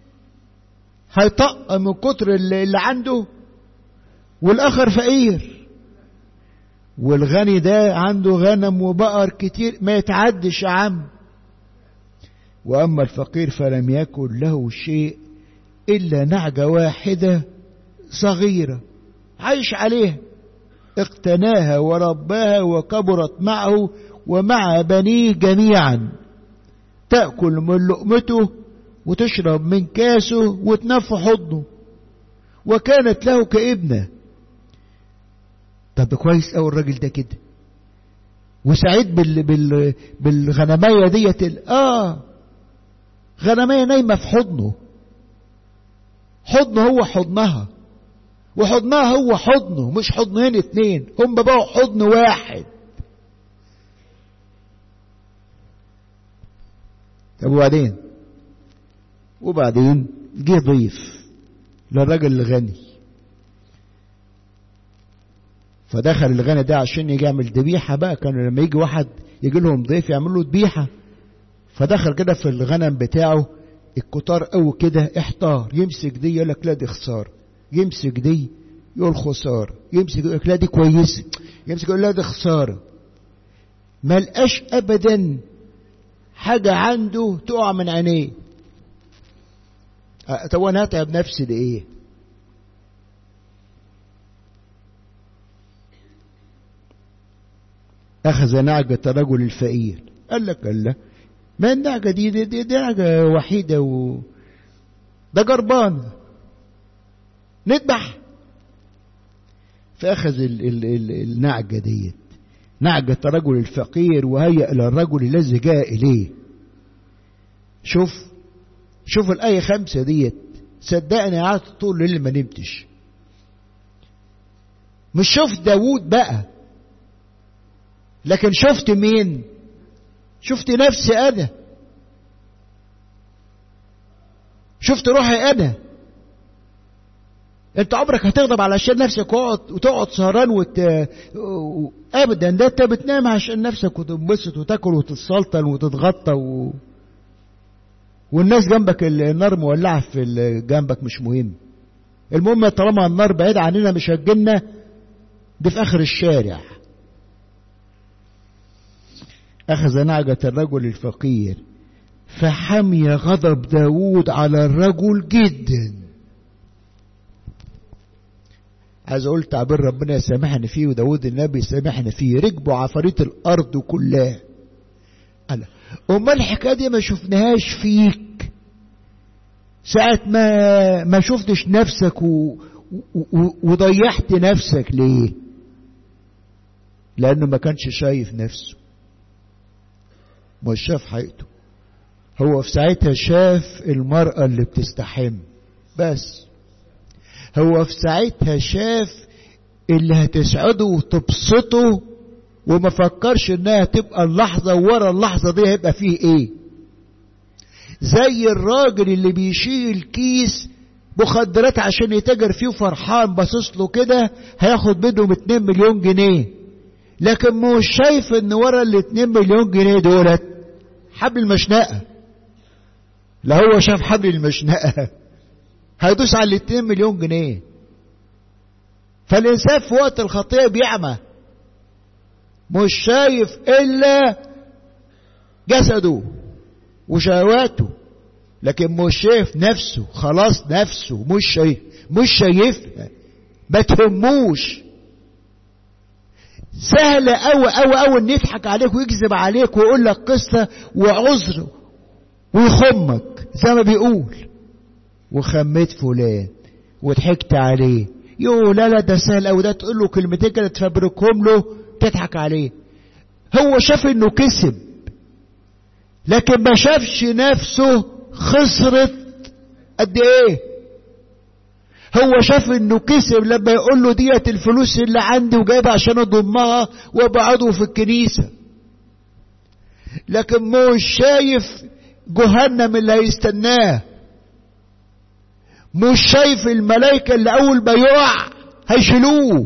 هيطق من كتر اللي عنده والآخر فقير والغني ده عنده غنم وبقر كتير ما يتعدش يا عم وأما الفقير فلم يكن له شيء إلا نعجة واحدة صغيرة عايش عليها اقتناها ورباها وكبرت معه ومع بنيه جميعا تأكل من لقمته وتشرب من كاسه وتنف حضنه وكانت له كابنة طب ده كويس قوي الراجل ده كده وسعيد بال بال بالغنمية ديت اه غنمية نايمة في حضنه حضنه هو حضنها وحضنها هو حضنه مش حضنين اتنين هم بقوا حضن واحد طب وبعدين وبعدين جه ضيف للراجل الغني فدخل الغني ده عشان يجي يعمل ذبيحة بقى كانوا لما يجي واحد يجي لهم ضيف يعمل له ذبيحة فدخل كده في الغنم بتاعه الكتار قوي كده احتار يمسك دي يقول لك لا دي خساره يمسك دي يقول خسارة يمسك يقول لك لا دي كويسة يمسك يقول لا دي خسارة ما لقاش أبدا حاجة عنده تقع من عينيه طب أنا هتعب نفسي لإيه؟ أخذ نعجة رجل الفقير قال لك قال له ما النعجة دي دي, دي, دي نعجة وحيدة و ده جربان نذبح فأخذ ال ال ال النعجة ديت نعجة رجل الفقير وهيأ إلى الرجل الذي جاء إليه شوف شوف الآية خمسة ديت صدقني قعدت طول الليل ما نمتش مش شفت داوود بقى لكن شفت مين شفت نفسي أنا شفت روحي أنا انت عمرك هتغضب علشان نفسك وتقعد وتقعد سهران وت... ابدا ده انت بتنام عشان نفسك وتنبسط وتاكل وتتسلطن وتتغطى و... والناس جنبك النار مولعه في جنبك مش مهم المهم طالما النار بعيد عننا مش هتجينا دي في اخر الشارع اخذ نعجة الرجل الفقير فحمي غضب داود على الرجل جداً عايز اقول تعبير ربنا يسامحني فيه وداود النبي يسامحني فيه ركبوا عفاريت الارض كلها قال امال الحكايه دي ما شفناهاش فيك ساعة ما ما شفتش نفسك و... و... وضيعت نفسك ليه لانه ما كانش شايف نفسه مش شاف حقيقته هو في ساعتها شاف المرأة اللي بتستحم بس هو في ساعتها شاف اللي هتسعده وتبسطه وما فكرش انها تبقى اللحظة ورا اللحظة دي هيبقى فيه ايه زي الراجل اللي بيشيل كيس مخدرات عشان يتاجر فيه فرحان باصص له كده هياخد منهم 2 مليون جنيه لكن مش شايف ان ورا ال 2 مليون جنيه دولت حبل المشنقه لا هو شاف حبل المشنقه هيدوس على ال 2 مليون جنيه فالانسان في وقت الخطيه بيعمى مش شايف الا جسده وشهواته لكن مش شايف نفسه خلاص نفسه مش شايف مش شايفها ما تهموش سهل أوي أوي أوي إن يضحك عليك ويكذب عليك ويقول لك قصة وعذر ويخمك زي ما بيقول وخميت فلان وضحكت عليه يقول لا لا ده سهل أوي ده تقول له كلمتين كده تفبركهم له تضحك عليه هو شاف إنه كسب لكن ما شافش نفسه خسرت قد ايه هو شاف انه كسب لما يقول له ديت الفلوس اللي عندي وجايبها عشان اضمها وابعده في الكنيسة لكن مش شايف جهنم اللي هيستناه مش شايف الملائكة اللي اول ما يقع هيشيلوه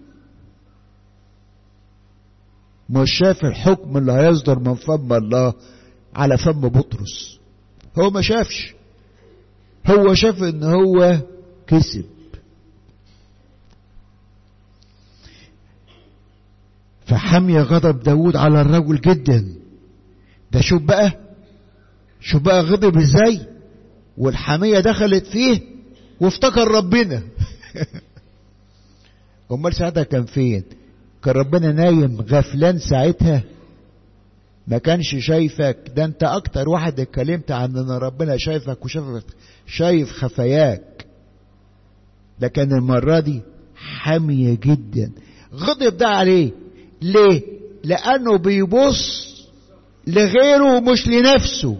مش شايف الحكم اللي هيصدر من فم الله على فم بطرس هو ما شافش هو شاف ان هو كسب فحمي غضب داود على الرجل جدا ده شوف بقى شوف بقى غضب ازاي والحمية دخلت فيه وافتكر ربنا امال ساعتها كان فين كان ربنا نايم غفلان ساعتها ما كانش شايفك ده انت اكتر واحد اتكلمت عن ان ربنا شايفك وشايفك شايف خفاياك لكن المرة دي حامية جدا غضب ده عليه ليه لانه بيبص لغيره مش لنفسه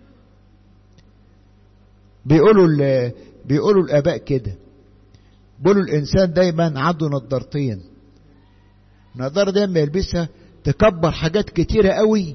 بيقولوا بيقولوا الاباء كده بيقولوا الانسان دايما عنده نضارتين نضاره دايما يلبسها تكبر حاجات كتيرة قوي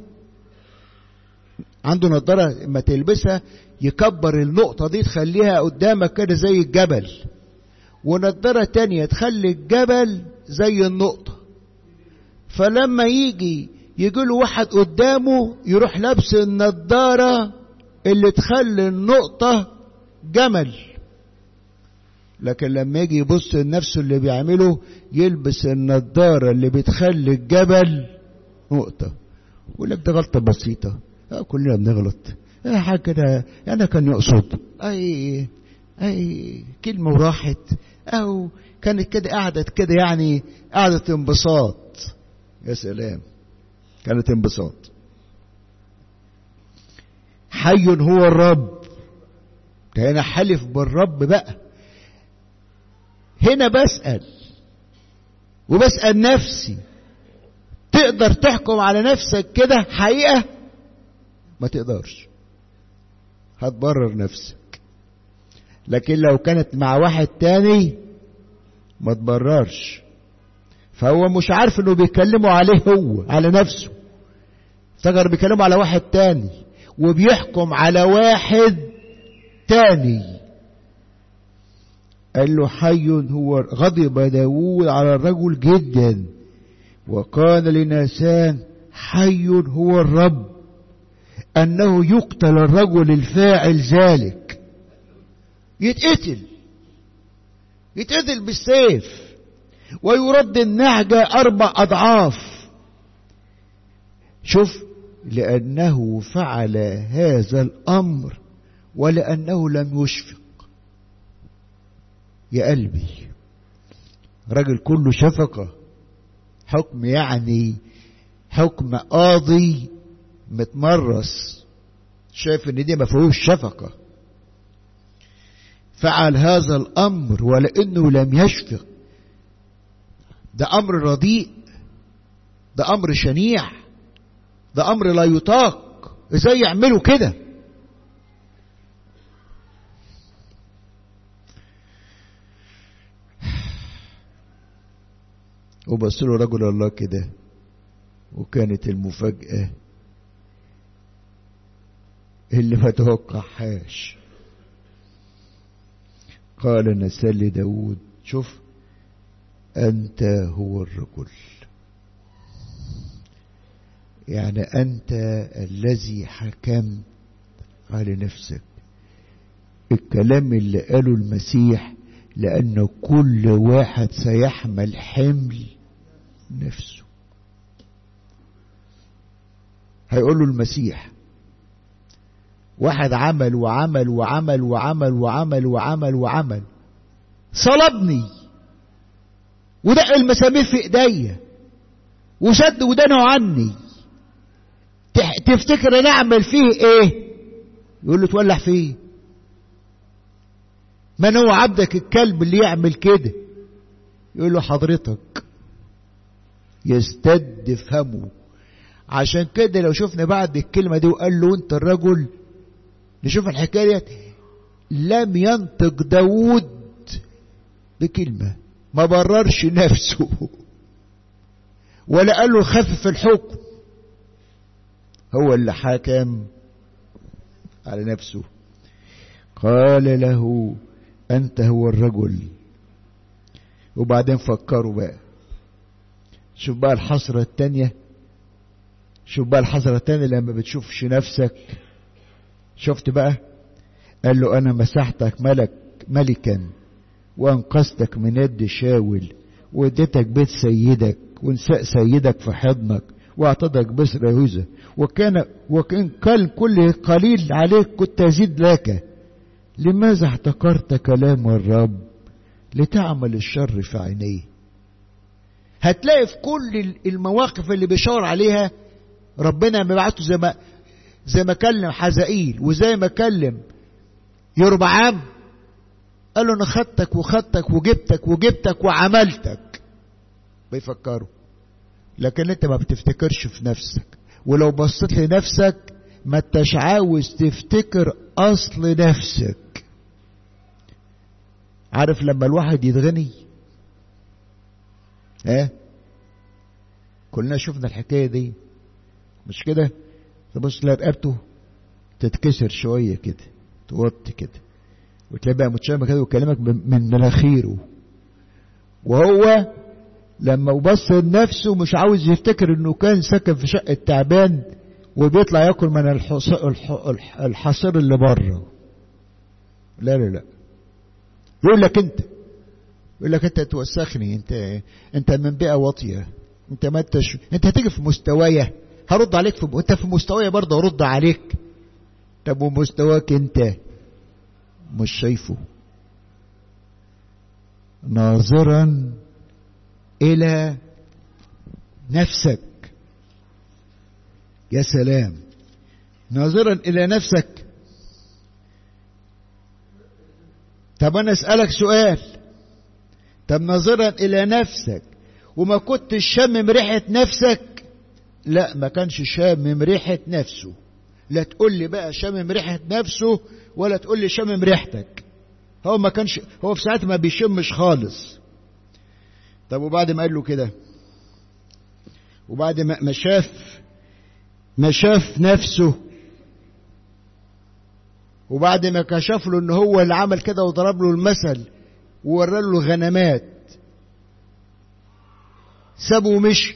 عنده نظارة لما تلبسها يكبر النقطة دي تخليها قدامك كده زي الجبل ونظارة تانية تخلي الجبل زي النقطة فلما يجي يجي له واحد قدامه يروح لابس النظارة اللي تخلي النقطة جمل لكن لما يجي يبص لنفسه اللي بيعمله يلبس النضارة اللي بتخلي الجبل نقطة يقول لك ده غلطة بسيطة آه كلنا بنغلط آه حاجة كده أنا كان يقصد أي أي كلمة وراحت أو كانت كده قعدت كده يعني قعدة انبساط يا سلام كانت انبساط حي هو الرب ده هنا حلف بالرب بقى هنا بسأل وبسأل نفسي تقدر تحكم على نفسك كده حقيقة ما تقدرش هتبرر نفسك لكن لو كانت مع واحد تاني ما تبررش فهو مش عارف انه بيكلموا عليه هو على نفسه افتكر بيكلموا على واحد تاني وبيحكم على واحد تاني قال له حي هو غضب داوود على الرجل جدا وقال لناسان حي هو الرب أنه يقتل الرجل الفاعل ذلك يتقتل يتقتل بالسيف ويرد النهجة أربع أضعاف شوف لأنه فعل هذا الأمر ولأنه لم يشفق يا قلبي راجل كله شفقة حكم يعني حكم قاضي متمرس شايف ان دي ما فيهوش شفقة فعل هذا الامر ولانه لم يشفق ده امر رديء ده امر شنيع ده امر لا يطاق ازاي يعملوا كده وبص له رجل الله كده وكانت المفاجأة اللي ما توقعهاش قال نسال لداود شوف أنت هو الرجل يعني أنت الذي حكمت على نفسك الكلام اللي قاله المسيح لأن كل واحد سيحمل حمل نفسه هيقول له المسيح واحد عمل وعمل وعمل وعمل وعمل وعمل وعمل صلبني ودق المسامير في ايديا وسد ودانه عني تفتكر انا اعمل فيه ايه يقول له تولع فيه من هو عبدك الكلب اللي يعمل كده يقول له حضرتك يستد فمه عشان كده لو شفنا بعد الكلمة دي وقال له انت الرجل نشوف الحكاية دي لم ينطق داود بكلمة ما بررش نفسه ولا قال له خفف الحكم هو اللي حكم على نفسه قال له أنت هو الرجل وبعدين فكروا بقى شوف بقى الحسرة التانية شوف بقى الحسرة التانية لما بتشوفش نفسك شفت بقى قال له أنا مسحتك ملك ملكا وأنقذتك من يد شاول واديتك بيت سيدك ونساء سيدك في حضنك واعتدك بسر يهوذا وكان وكان كان كل قليل عليك كنت أزيد لك لماذا احتقرت كلام الرب لتعمل الشر في عينيه هتلاقي في كل المواقف اللي بيشاور عليها ربنا مبعته زي ما زي ما كلم حزائيل وزي ما كلم يربعام قال له انا خدتك وخدتك وجبتك وجبتك وعملتك بيفكروا لكن انت ما بتفتكرش في نفسك ولو بصيت لنفسك ما انتش عاوز تفتكر اصل نفسك عارف لما الواحد يتغني ها كلنا شفنا الحكايه دي مش كده تبص لرقبته تتكسر شويه كده توطي كده وتلاقي بقى متشابه كده ويكلمك من مناخيره وهو لما بص لنفسه مش عاوز يفتكر انه كان ساكن في شقه تعبان وبيطلع ياكل من الحصير اللي بره لا لا لا يقول لك انت يقول لك انت توسخني انت انت من بيئه واطيه انت ما انتش انت هتيجي في مستوايا هرد عليك في انت في مستوايا برضه ارد عليك طب ومستواك انت مش شايفه ناظرا الى نفسك يا سلام ناظرا الى نفسك طب انا اسالك سؤال طب ناظرا الى نفسك وما كنتش شامم ريحه نفسك لا ما كانش شامم ريحه نفسه لا تقول لي بقى شامم ريحه نفسه ولا تقول لي شامم ريحتك هو ما كانش هو في ساعتها ما بيشمش خالص طب وبعد ما قال له كده وبعد ما شاف ما شاف نفسه وبعد ما كشف له ان هو اللي عمل كده وضرب له المثل وورى له غنمات سابه ومشي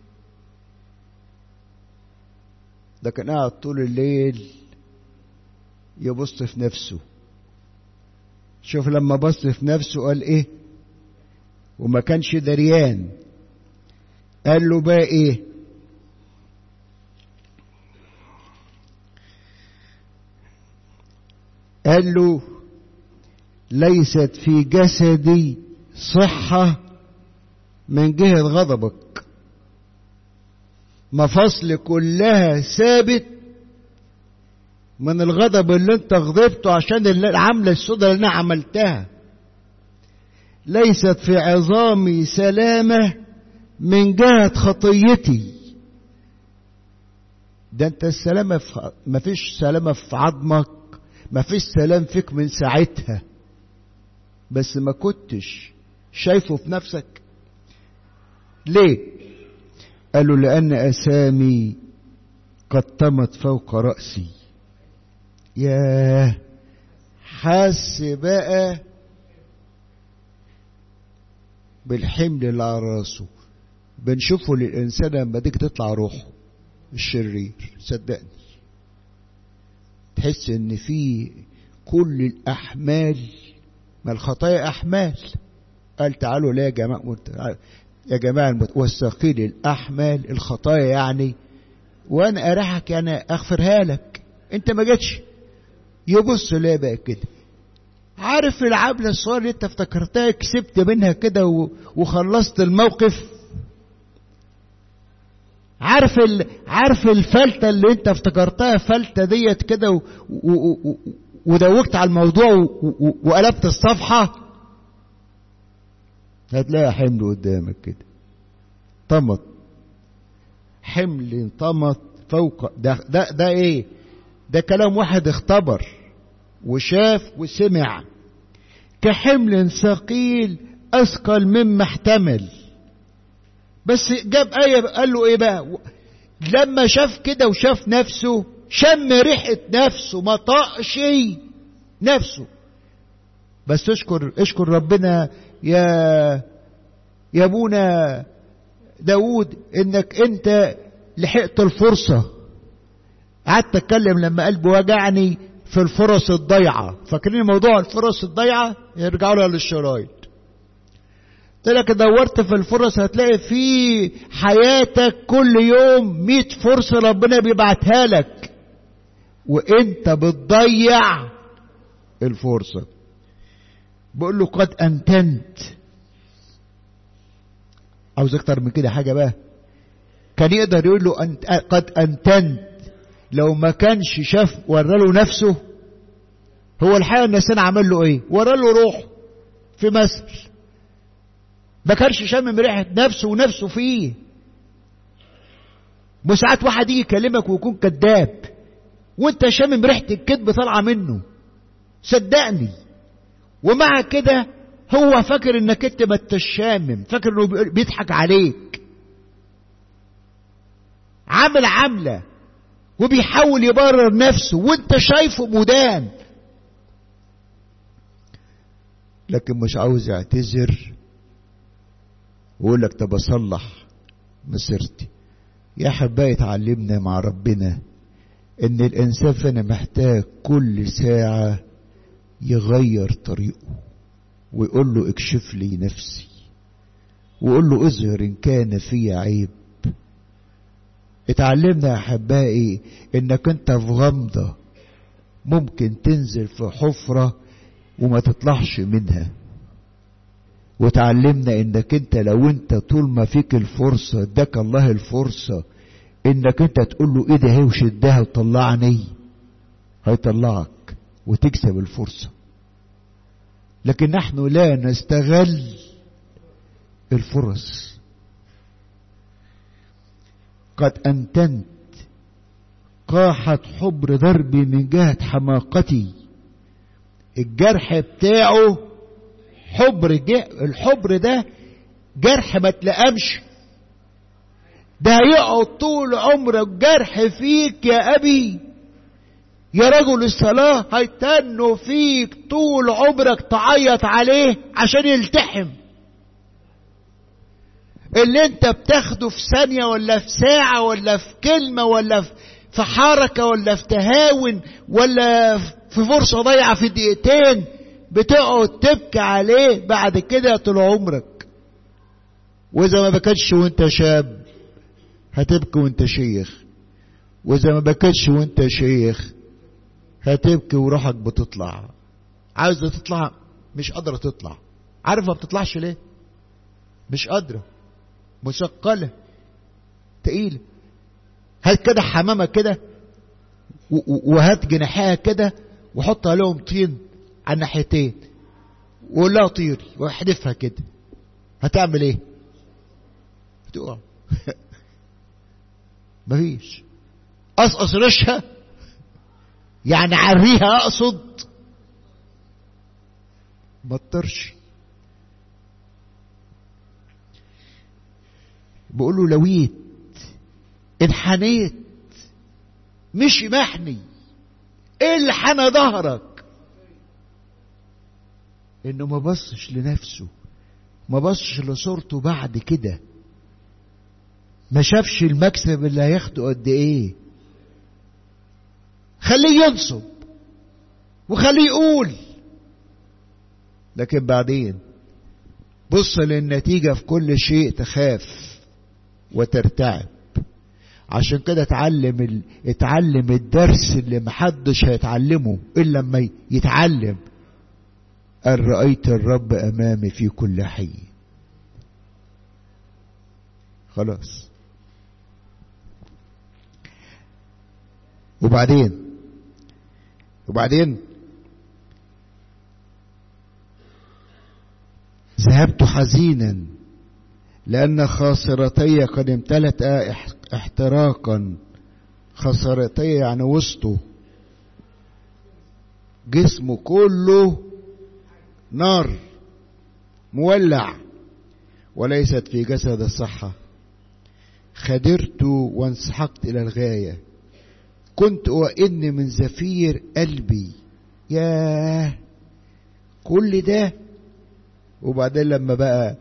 ده كان قاعد طول الليل يبص في نفسه شوف لما بص في نفسه قال ايه وما كانش دريان قال له بقى ايه قال له ليست في جسدي صحة من جهة غضبك مفاصل كلها ثابت من الغضب اللي انت غضبته عشان العملة السوداء اللي انا عملتها ليست في عظامي سلامة من جهة خطيتي ده انت السلامة في مفيش سلامة في عظمك مفيش سلام فيك من ساعتها بس ما كنتش شايفه في نفسك ليه قالوا لأن أسامي قد تمت فوق رأسي ياه حس بقى بالحمل اللي على راسه بنشوفه للإنسان لما تيجي تطلع روحه الشرير صدقني تحس ان في كل الأحمال ما الخطايا أحمال قال تعالوا لا يا جماعة يا جماعة والثقيل الأحمال الخطايا يعني وأنا أريحك يعني أغفرها لك أنت ما جاتش يبص لا بقى كده عارف العبلة الصغيرة اللي انت افتكرتها كسبت منها كده وخلصت الموقف عارف ال... عارف الفلتة اللي انت افتكرتها فلتة ديت كده و... و... و... ودوقت على الموضوع و... و... وقلبت الصفحة هتلاقي حمل قدامك كده طمط حمل طمط فوق ده ده ده ايه ده كلام واحد اختبر وشاف وسمع كحمل ثقيل اثقل مما احتمل بس جاب آية قال له ايه بقى لما شاف كده وشاف نفسه شم ريحة نفسه ما طقش نفسه بس اشكر اشكر ربنا يا يا ابونا داود انك انت لحقت الفرصة قعدت اتكلم لما قلبي وجعني في الفرص الضيعة فاكرين موضوع الفرص الضيعة يرجعوا لها للشرايط قلت لك دورت في الفرص هتلاقي في حياتك كل يوم مئة فرصة ربنا بيبعتها لك وانت بتضيع الفرصة بقول له قد انتنت عاوز اكتر من كده حاجة بقى كان يقدر يقول له أنت قد انتنت لو ما كانش شاف وراله نفسه هو الحقيقة النسان عمل له ايه وراله روح في مصر ما كانش شامم ريحة نفسه ونفسه فيه وساعات واحد يجي يكلمك ويكون كذاب وانت شامم ريحة الكذب طالعة منه صدقني ومع كده هو فاكر انك انت ما انتش شامم فاكر انه بيضحك عليك عامل عاملة وبيحاول يبرر نفسه وانت شايفه مدان لكن مش عاوز يعتذر ويقول لك طب اصلح مسيرتي يا حبايبي اتعلمنا مع ربنا ان الانسان فينا محتاج كل ساعة يغير طريقه ويقول له اكشف لي نفسي ويقول له اظهر ان كان في عيب اتعلمنا يا احبائي انك انت في غمضة ممكن تنزل في حفرة وما تطلعش منها وتعلمنا انك انت لو انت طول ما فيك الفرصة اداك الله الفرصة انك انت تقول له ايه ده هي وشدها وطلعني هيطلعك وتكسب الفرصة لكن نحن لا نستغل الفرص قد انتنت قاحت حبر ضربي من جهة حماقتي الجرح بتاعه حبر الحبر ده جرح ما تلقمش ده هيقعد طول عمرك جرح فيك يا ابي يا رجل الصلاة هيتنوا فيك طول عمرك تعيط عليه عشان يلتحم اللي انت بتاخده في ثانية ولا في ساعة ولا في كلمة ولا في حركة ولا في تهاون ولا في فرصة ضايعة في دقيقتين بتقعد تبكي عليه بعد كده طول عمرك واذا ما بكتش وانت شاب هتبكي وانت شيخ واذا ما بكتش وانت شيخ هتبكي وروحك بتطلع عاوزة تطلع مش قادرة تطلع عارف ما بتطلعش ليه مش قادرة مثقلة تقيلة هات كده حمامة كده وهات جناحها كده وحط عليهم طين على الناحيتين وقول لها طيري واحدفها كده هتعمل ايه هتقع مفيش قصقص ريشها يعني عريها اقصد ما تطرش بقول له لويت انحنيت مش محني ايه اللي حنى ظهرك انه ما بصش لنفسه ما بصش لصورته بعد كده ما شافش المكسب اللي هياخده قد ايه خليه ينصب وخليه يقول لكن بعدين بص للنتيجة في كل شيء تخاف وترتعب عشان كده اتعلم ال... اتعلم الدرس اللي محدش هيتعلمه الا لما يتعلم ان رايت الرب امامي في كل حي خلاص وبعدين وبعدين ذهبت حزينا لأن خاصرتي قد امتلتا احتراقا خاصرتي يعني وسطه جسمه كله نار مولع وليست في جسد الصحة خدرت وانسحقت إلى الغاية كنت أئن من زفير قلبي ياه كل ده وبعدين لما بقى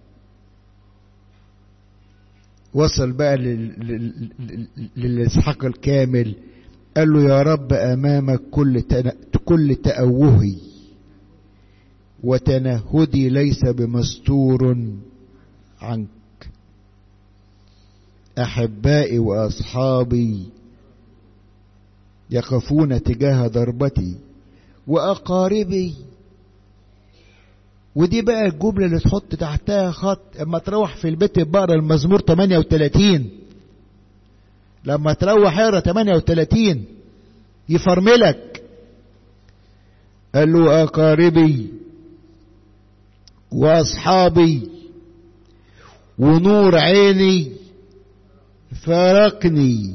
وصل بقى للإسحاق الكامل قال له يا رب أمامك كل كل تأوهي وتنهدي ليس بمستور عنك أحبائي وأصحابي يقفون تجاه ضربتي وأقاربي ودي بقى الجملة اللي تحط تحتها خط اما تروح في البيت بقرا المزمور 38 لما تروح اقرا 38 يفرملك قال له أقاربي وأصحابي ونور عيني فارقني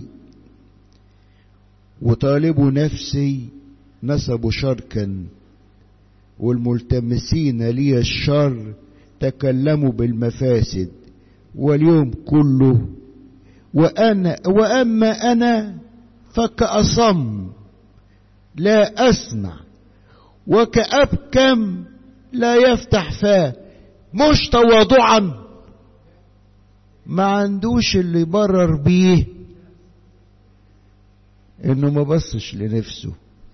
وطالبوا نفسي نسبوا شركا والملتمسين لي الشر تكلموا بالمفاسد واليوم كله وأنا وأما أنا فكأصم لا أسمع وكأبكم لا يفتح فاه مش تواضعا ما عندوش اللي يبرر بيه انه ما بصش لنفسه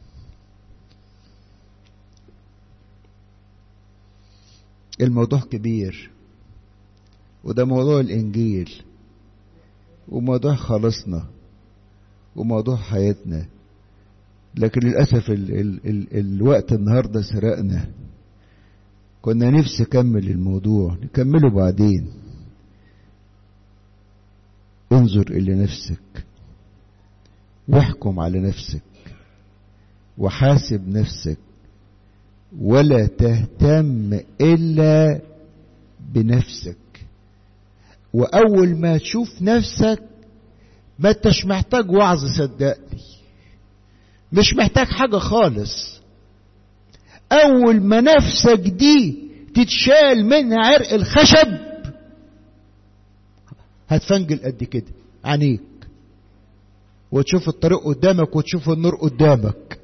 الموضوع كبير وده موضوع الانجيل وموضوع خلاصنا وموضوع حياتنا لكن للاسف ال ال ال الوقت النهارده سرقنا كنا نفسي اكمل الموضوع نكمله بعدين انظر الى نفسك واحكم على نفسك وحاسب نفسك ولا تهتم الا بنفسك واول ما تشوف نفسك ما انتش محتاج وعظ صدقني مش محتاج حاجه خالص اول ما نفسك دي تتشال منها عرق الخشب هتفنجل قد كده عينيك وتشوف الطريق قدامك وتشوف النور قدامك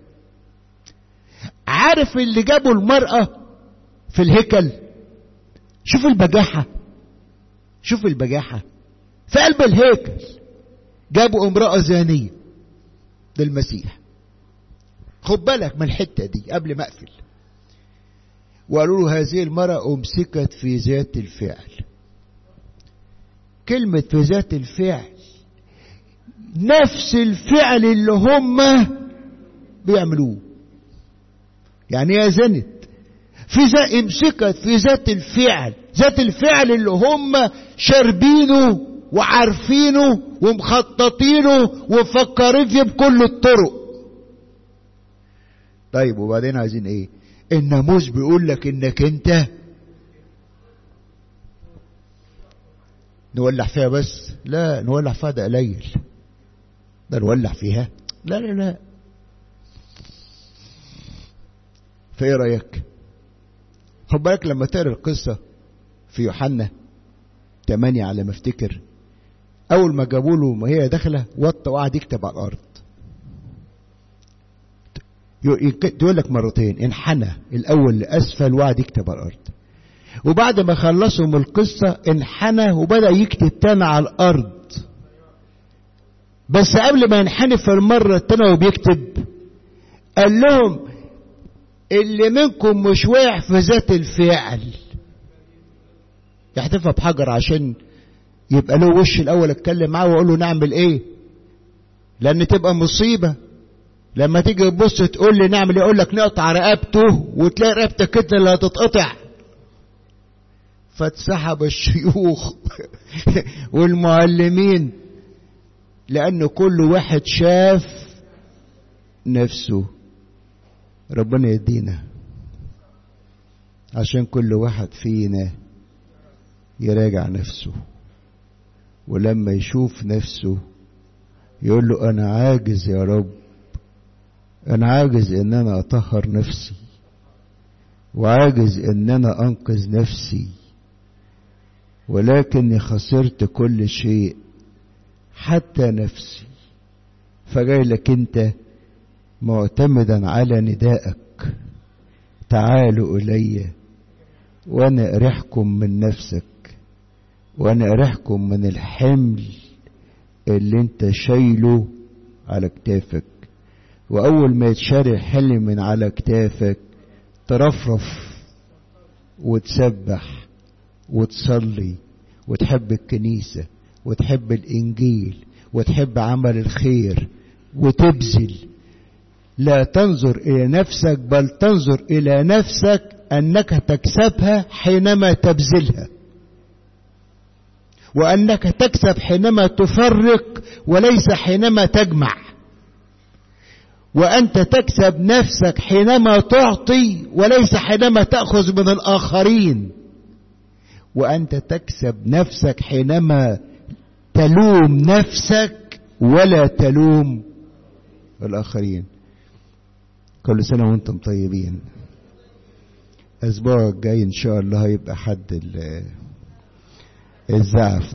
عارف اللي جابوا المرأة في الهيكل شوف البجاحة شوف البجاحة في قلب الهيكل جابوا امرأة زانية للمسيح خد بالك من الحتة دي قبل ما اقفل وقالوا له هذه المرأة أمسكت في ذات الفعل كلمة في ذات الفعل نفس الفعل اللي هم بيعملوه يعني هي زنت في ذا امسكت في ذات الفعل ذات الفعل اللي هم شاربينه وعارفينه ومخططينه ومفكرين فيه بكل الطرق طيب وبعدين عايزين ايه الناموس بيقول لك انك انت نولع فيها بس لا نولع فيها ده قليل ده نولع فيها لا لا لا فايه رايك خد بالك لما تقرا القصه في يوحنا 8 على ما افتكر اول ما جابوا له ما هي داخله وطى وقعد يكتب على الارض يقول لك مرتين انحنى الاول لاسفل وقعد يكتب على الارض وبعد ما خلصوا من القصة انحنى وبدأ يكتب تاني على الأرض بس قبل ما ينحني في المرة التانية وبيكتب قال لهم اللي منكم مش واقع في ذات الفعل يحتفى بحجر عشان يبقى له وش الاول اتكلم معاه واقول له نعمل ايه لان تبقى مصيبه لما تيجي تبص تقول لي نعمل ايه اقول لك نقطع رقبته وتلاقي رقبتك كده اللي هتتقطع فاتسحب الشيوخ والمعلمين لان كل واحد شاف نفسه ربنا يدينا عشان كل واحد فينا يراجع نفسه ولما يشوف نفسه يقول له انا عاجز يا رب انا عاجز ان انا اطهر نفسي وعاجز ان انا انقذ نفسي ولكني خسرت كل شيء حتى نفسي فجاي لك انت معتمدا على ندائك تعالوا الي وانا اريحكم من نفسك وانا اريحكم من الحمل اللي انت شايله على كتافك واول ما يتشال الحمل من على كتافك ترفرف وتسبح وتصلي وتحب الكنيسة وتحب الإنجيل وتحب عمل الخير وتبذل لا تنظر إلى نفسك بل تنظر إلى نفسك أنك تكسبها حينما تبذلها وأنك تكسب حينما تفرق وليس حينما تجمع وأنت تكسب نفسك حينما تعطي وليس حينما تأخذ من الآخرين وأنت تكسب نفسك حينما تلوم نفسك ولا تلوم الآخرين كل سنة وانتم طيبين الأسبوع الجاي إن شاء الله هيبقى حد الزعف